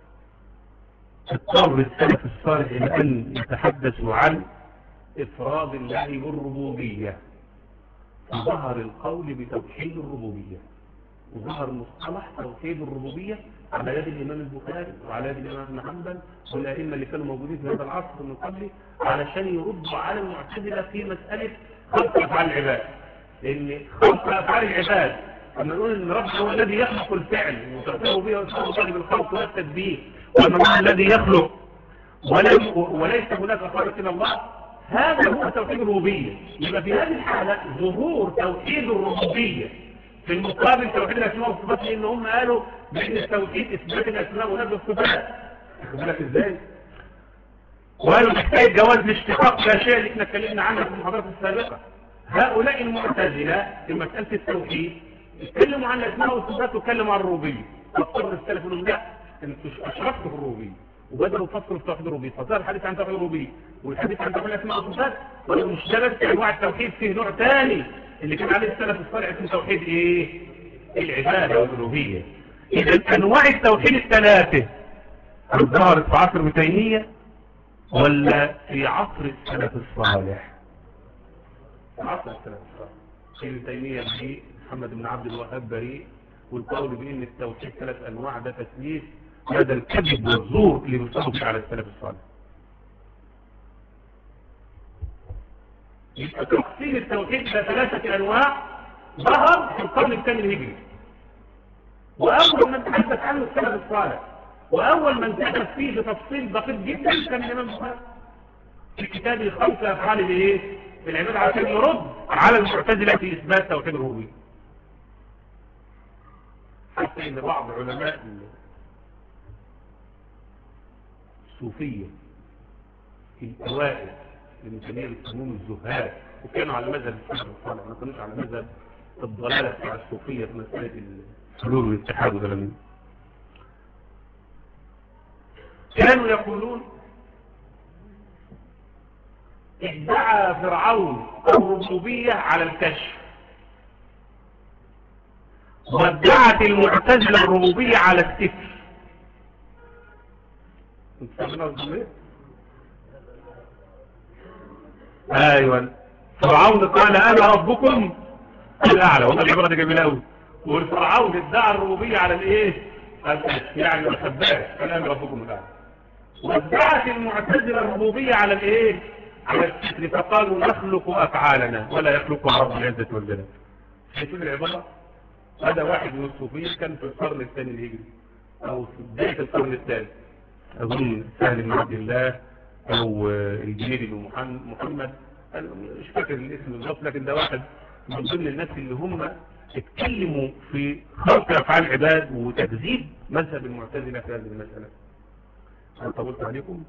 Speaker 1: اضطر السلف الصالح إلى أن يتحدثوا عن إفراد الله بالربوبية ظهر القول بتوحيد الربوبية وظهر مصطلح توحيد الربوبية على يد الإمام البخاري وعلى يد الإمام ابن حنبل والأئمة اللي كانوا موجودين في هذا العصر من قبل علشان يردوا على المعتزلة في مسألة خلق أفعال العباد لأن خلق أفعال العباد لما نقول إن رب هو الذي يخلق الفعل وتغفره به ويصبح طالب الخلق والتدبير وأن الله الذي يخلق ولم وليس هناك خالق إلى الله هذا هو توحيد الربوبية يبقى في هذه الحالة ظهور توحيد الربوبية في المقابل توحيد الأسماء والصفات لأن هم قالوا بأن التوحيد إثبات الأسماء ونفي الصفات خد بالك إزاي؟ وقالوا محتاج جواز الاشتقاق الأشياء اللي احنا اتكلمنا عنها في المحاضرات السابقة هؤلاء المعتزلة في مسألة التوحيد اتكلموا عن الأسماء والصفات واتكلموا عن الربوبية فاضطر السلف انهم لا انتوا اشركتوا في الربوبية وبدأوا يفصلوا في توحيد الربوبية فصار الحديث عن توحيد الربوبية والحديث عن توحيد الأسماء والصفات ولو مش ده بس أنواع التوحيد فيه نوع ثاني اللي كان عليه السلف الصالح اسمه توحيد ايه؟ العبادة والألوهية إذا أنواع التوحيد الثلاثة ظهرت في عصر ابن تيمية ولا في عصر السلف الصالح؟ في عصر السلف الصالح ابن تيمية بريء محمد بن عبد الوهاب بريء والقول بأن التوحيد ثلاث أنواع ده تثليث هذا الكذب والزور اللي بيصدق على السلف الصالح يبقى تقسيم التوحيد إلى ثلاثة أنواع ظهر في القرن الثاني الهجري وأول من تحدث عنه السلف الصالح وأول من تحدث فيه بتفصيل دقيق جدا كان الإمام البخاري في كتابه خمس أفعال الإيه؟ بالعبادة عشان يرد على المعتزلة في إثبات توحيد الربوبية حتى إن بعض علماء الصوفية الأوائل من جميع الفنون الزهاد وكانوا على مذهب السلف الصالح ما كانوش على مذهب الضلالة بتاع الصوفية في مسألة الحلول والاتحاد والكلام كانوا يقولون ادعى فرعون الربوبية على الكشف وادعت المعتزلة الربوبية على الستر ايوه فرعون قال انا ربكم الاعلى والله العباره دي جميله قوي والفرعون ادعى الربوبيه على الايه يعني ما خباش قال انا ربكم الاعلى وادعت المعتزله الربوبيه على الايه على الستر فقالوا نخلق افعالنا ولا يخلقها رب العزه والجلال شايفين العباره هذا واحد من الصوفيه كان في القرن الثاني الهجري او في بدايه القرن الثالث اظن سهل بن عبد الله او الجنيدي بن محمد انا مش فاكر الاسم بالظبط لكن ده واحد من ضمن الناس اللي هم اتكلموا في خلق افعال العباد وتكذيب مذهب المعتزله في هذه المساله هل طولت عليكم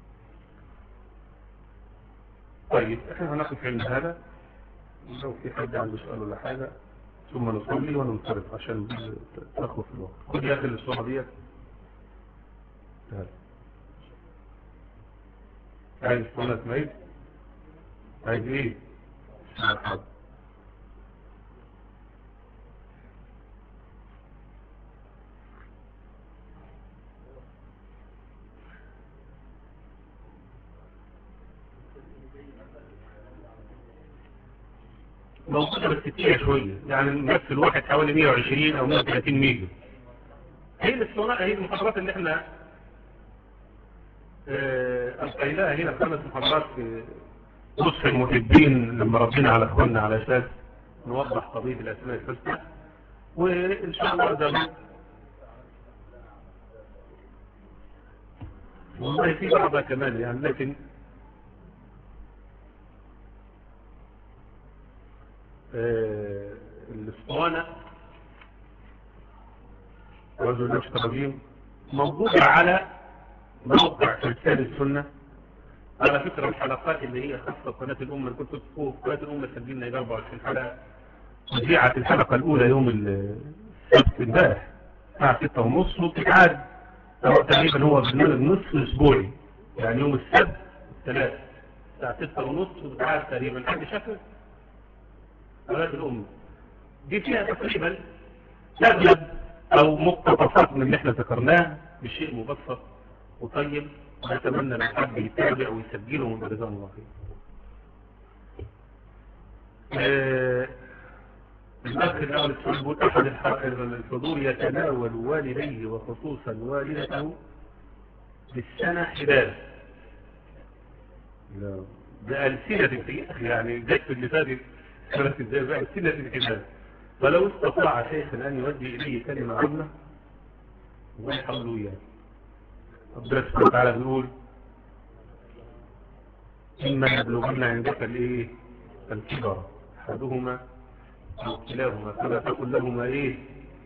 Speaker 1: طيب احنا هنقف عند هذا لو في حد عنده سؤال ولا حاجه ثم نصلي وننصرف عشان تخلص الوقت خد يا اخي الصوره ديت عايز صلاة ميت عايز ايه مرحبا موجودة بس كتير شوية يعني نفس الواحد حوالي 120 او 130 ميجا هي الصناعة هي المحاضرات اللي احنا ألقيناها هنا خمس محاضرات في نصف المحبين لما ردينا على اخواننا على اساس نوضح قضية الاسماء الحسنى وان شاء الله ده والله في بعضها كمان يعني لكن آه الاسطوانة رجل نفس الرجيم موجودة على موقع تلسان السنة على فكرة الحلقات اللي هي خاصة قناة الأمة اللي كنت تذكر قناة الأمة سجلنا إلى 24 حلقة وزيعت الحلقة الأولى يوم السبت امبارح الساعة 6 ونص وبتتعاد هو تقريبا هو برنامج نصف اسبوعي يعني يوم السبت الثلاث الساعة ستة ونص وبتعاد تقريبا حد شافه أولاد الأم دي فيها تقريبا تغلب أو مقتطفات من اللي احنا ذكرناه بشيء مبسط وطيب ونتمنى لو حد يتابع ويسجله من جزاه الله خير. آه، الأخ الأول السؤال بيقول أحد الحضور يتناول والديه وخصوصا والدته بالسنة حبال لا ده ألسنة في أخي يعني جت في اللي فاتت كانت ازاي بقى ألسنة الحبال فلو استطاع شيخ أن يودي إليه كلمة عامة ويحاولوا إياه ربنا سبحانه وتعالى بيقول إما يبلغن عندك الإيه الكبر أحدهما أو كلاهما فلا تقل لهما إيه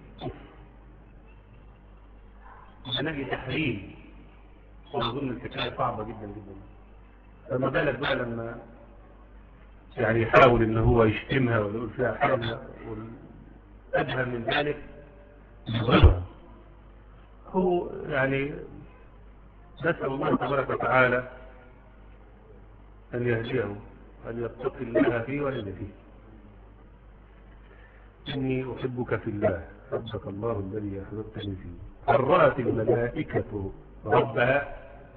Speaker 1: هنجي تحريم وأظن الحكاية صعبة جدا جدا فما بالك بقى لما يعني يحاول إن هو يشتمها ولا يقول فيها حاجة والأدهى من ذلك يضربها هو يعني نسأل الله تبارك وتعالى أن يهديه أن يتقي الله في والدته إني أحبك في الله حبك الله الذي أحببتني فيه هل رأت الملائكة ربها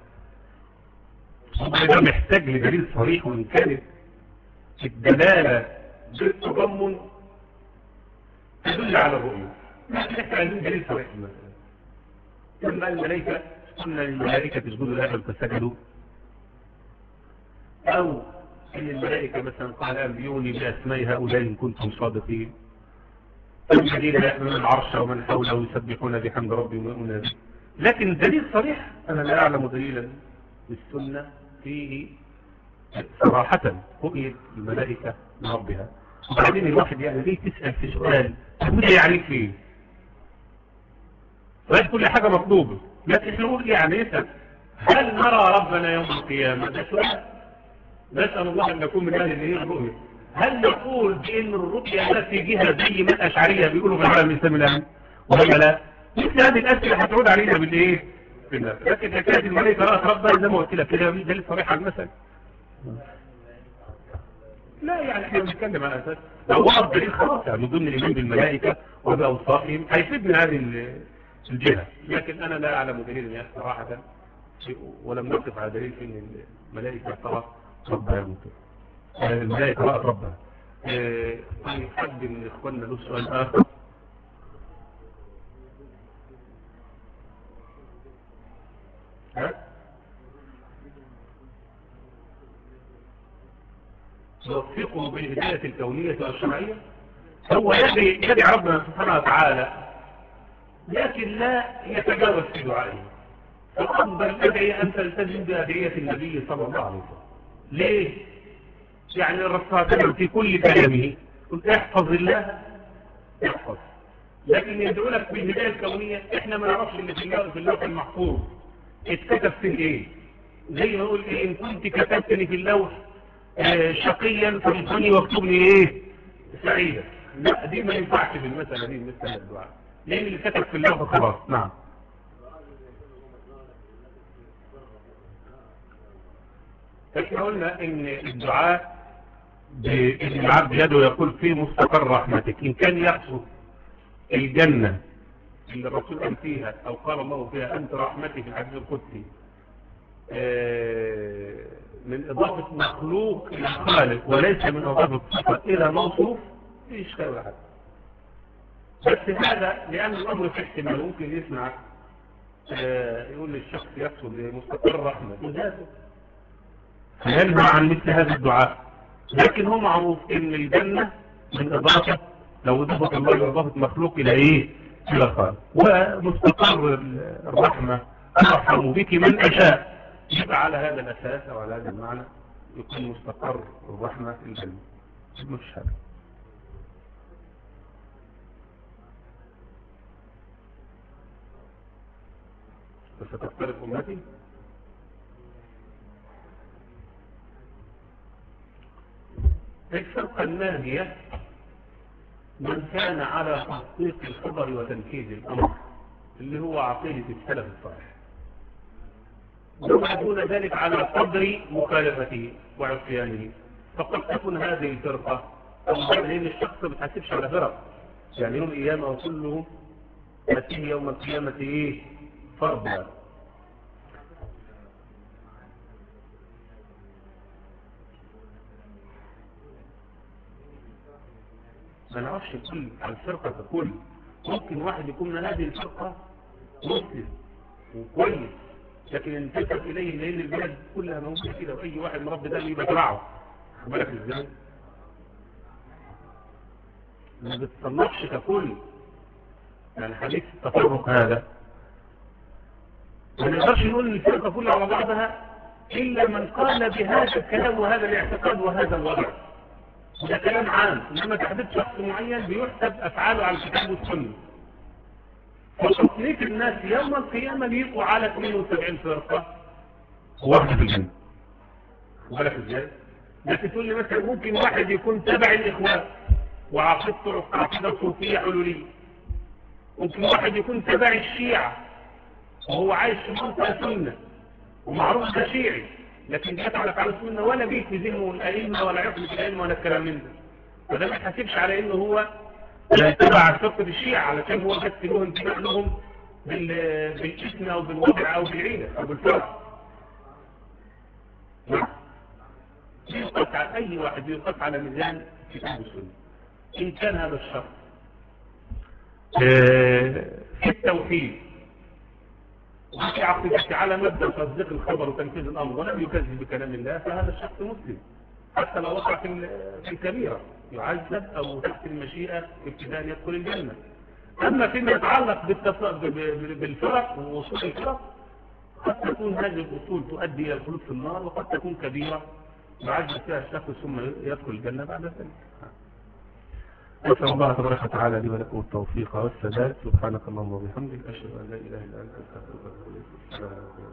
Speaker 1: ده محتاج لدليل صريح وإن كانت الدلالة بالتضمن تدل على الرؤية نحن عايزين دليل صريح مثلا لما الملائكة قلنا للملائكة تسجدوا لآدم فسجدوا أو أن الملائكة مثلا قال أنبيوني بأسماء هؤلاء إن كنتم صادقين الذين يأمنون العرش ومن حوله يسبحون بحمد ربهم ويؤمنون به لكن دليل صريح أنا لا أعلم دليلا بالسنة فيه صراحة رؤية الملائكة لربها وبعدين الواحد يعني ليه تسأل في سؤال تقول يعني فيه وهي كل حاجة مطلوبة لكن احنا نقول يعني اسأل هل نرى ربنا يوم القيامة ده سؤال نسأل الله أن نكون من أهل الإيه الرؤية هل نقول بأن الرؤية التي جهة زي ما الأشعرية بيقولوا من العالم الإسلامي الآن ولا لا مثل هذه الأسئلة هتعود علينا بالإيه بالناس لكن حكاية الملائكة رأت ربها زي ما قلت لك كده دليل صريح على المثل لا يعني احنا بنتكلم على اساس لو وقف دليل خلاص يعني من ضمن الايمان بالملائكه وباوصافهم هيفيد من هذه الجهه لكن انا لا اعلم دليل صراحه ولم نقف على دليل في ان الملائكه ترى ربها يوم الملائكه رأت ربها طيب حد من اخواننا له سؤال اخر ها يوفقه بالهداية الكونية والشرعية هو يدعي يدعي ربنا سبحانه وتعالى لكن لا يتجاوز في دعائه فأفضل أدعي أن تلتزم بأدعية النبي صلى الله عليه وسلم ليه؟ يعني الرسول في كل كلامه قلت احفظ الله احفظ لكن يدعو لك بالهداية الكونية احنا ما نعرفش اللي في اللوح المحفوظ اتكتب في ايه زي ما اقول ايه ان كنت كتبتني في اللوح آه شقيا فامحني واكتبني ايه سعيدا لا دي ما ينفعش في المسألة دي مثل الدعاء لان اللي كتب في اللوح خلاص نعم احنا قلنا ان الدعاء بإن العبد يده يقول فيه مستقر رحمتك إن كان يقصد الجنة اللي الرسول قال فيها أو قال الله فيها أنت رحمتي في الحديث القدسي من إضافة مخلوق إلى خالق وليس من إضافة صفة إلى موصوف في إشكال ولا حاجة بس هذا لأن الأمر في احتمال ممكن يسمع يقول للشخص يقصد مستقر رحمة ذاته فينهى عن مثل هذا الدعاء لكن هو معروف ان الجنة من اضافة لو اضافة الله اضافة مخلوق الى ايه الى الخالق ومستقر الرحمة ارحم بك من اشاء يبقى على هذا الاساس او على هذا المعنى يكون مستقر الرحمة في الجنة مش هذا فستفترق امتي الفرقة الناهية من كان على تحقيق الخبر وتنفيذ الأمر اللي هو عقيدة السلف الصالح يوعدون ذلك على قدر مخالفته وعصيانه فقد تكون هذه الفرقة لأن الشخص ما بتحسبش على فرق يعني يوم القيامة كله يأتيه يوم القيامة إيه فرضا ما نعرفش كل على الفرقة ككل ممكن واحد يكون من هذه الفرقة مسلم وكويس لكن انتسب إليه لأن البلد كلها موجودة كده وأي واحد مربي ده يبقى تبعه بالك ازاي ما بتصنفش ككل يعني حديث التفرق هذا ما نقدرش نقول ان الفرقة كلها على بعضها إلا من قال بهذا الكلام وهذا الاعتقاد وهذا الوضع ده كلام عام إنما تحديد شخص معين بيحسب أفعاله على الكتاب والسنة فتصنيف الناس يوم القيامة بيبقوا على 72 فرقة واحدة في الجنة وبالك ازاي؟ لكن تقول لي مثلا ممكن واحد يكون تبع الإخوان وعقيدته عقيدة صوفية حلولية ممكن واحد يكون تبع الشيعة وهو عايش في منطقة سنة ومعروف ده شيعي لكن جات على فعل السنة ولا بيت في ذهنه الأئمة ولا عقل في الأئمة ولا الكلام من ده فده ما تحسبش على إنه هو تبع فرقة الشيعة علشان هو بس له انتباه لهم بالاسم أو بالوضع أو بالعيلة أو بالفرق يقف على أي واحد يقف على ميزان كتاب السنة إن كان هذا الشرط في التوحيد وفي عقيدته على مبدأ تصديق الخبر وتنفيذ الأمر ولم يكذب بكلام الله فهذا الشخص مسلم حتى لو وقع في الكبيرة يعذب أو تحت المشيئة ابتداء يدخل الجنة أما فيما يتعلق بالفرق ووصول الفرق قد تكون هذه الأصول تؤدي إلى الخلود في النار وقد تكون كبيرة يعذب فيها الشخص ثم يدخل الجنة بعد ذلك أسأل الله تبارك وتعالى لي ولكم التوفيق والسداد سبحانك اللهم وبحمدك أشهد أن لا إله إلا أنت أستغفرك وأتوب إليك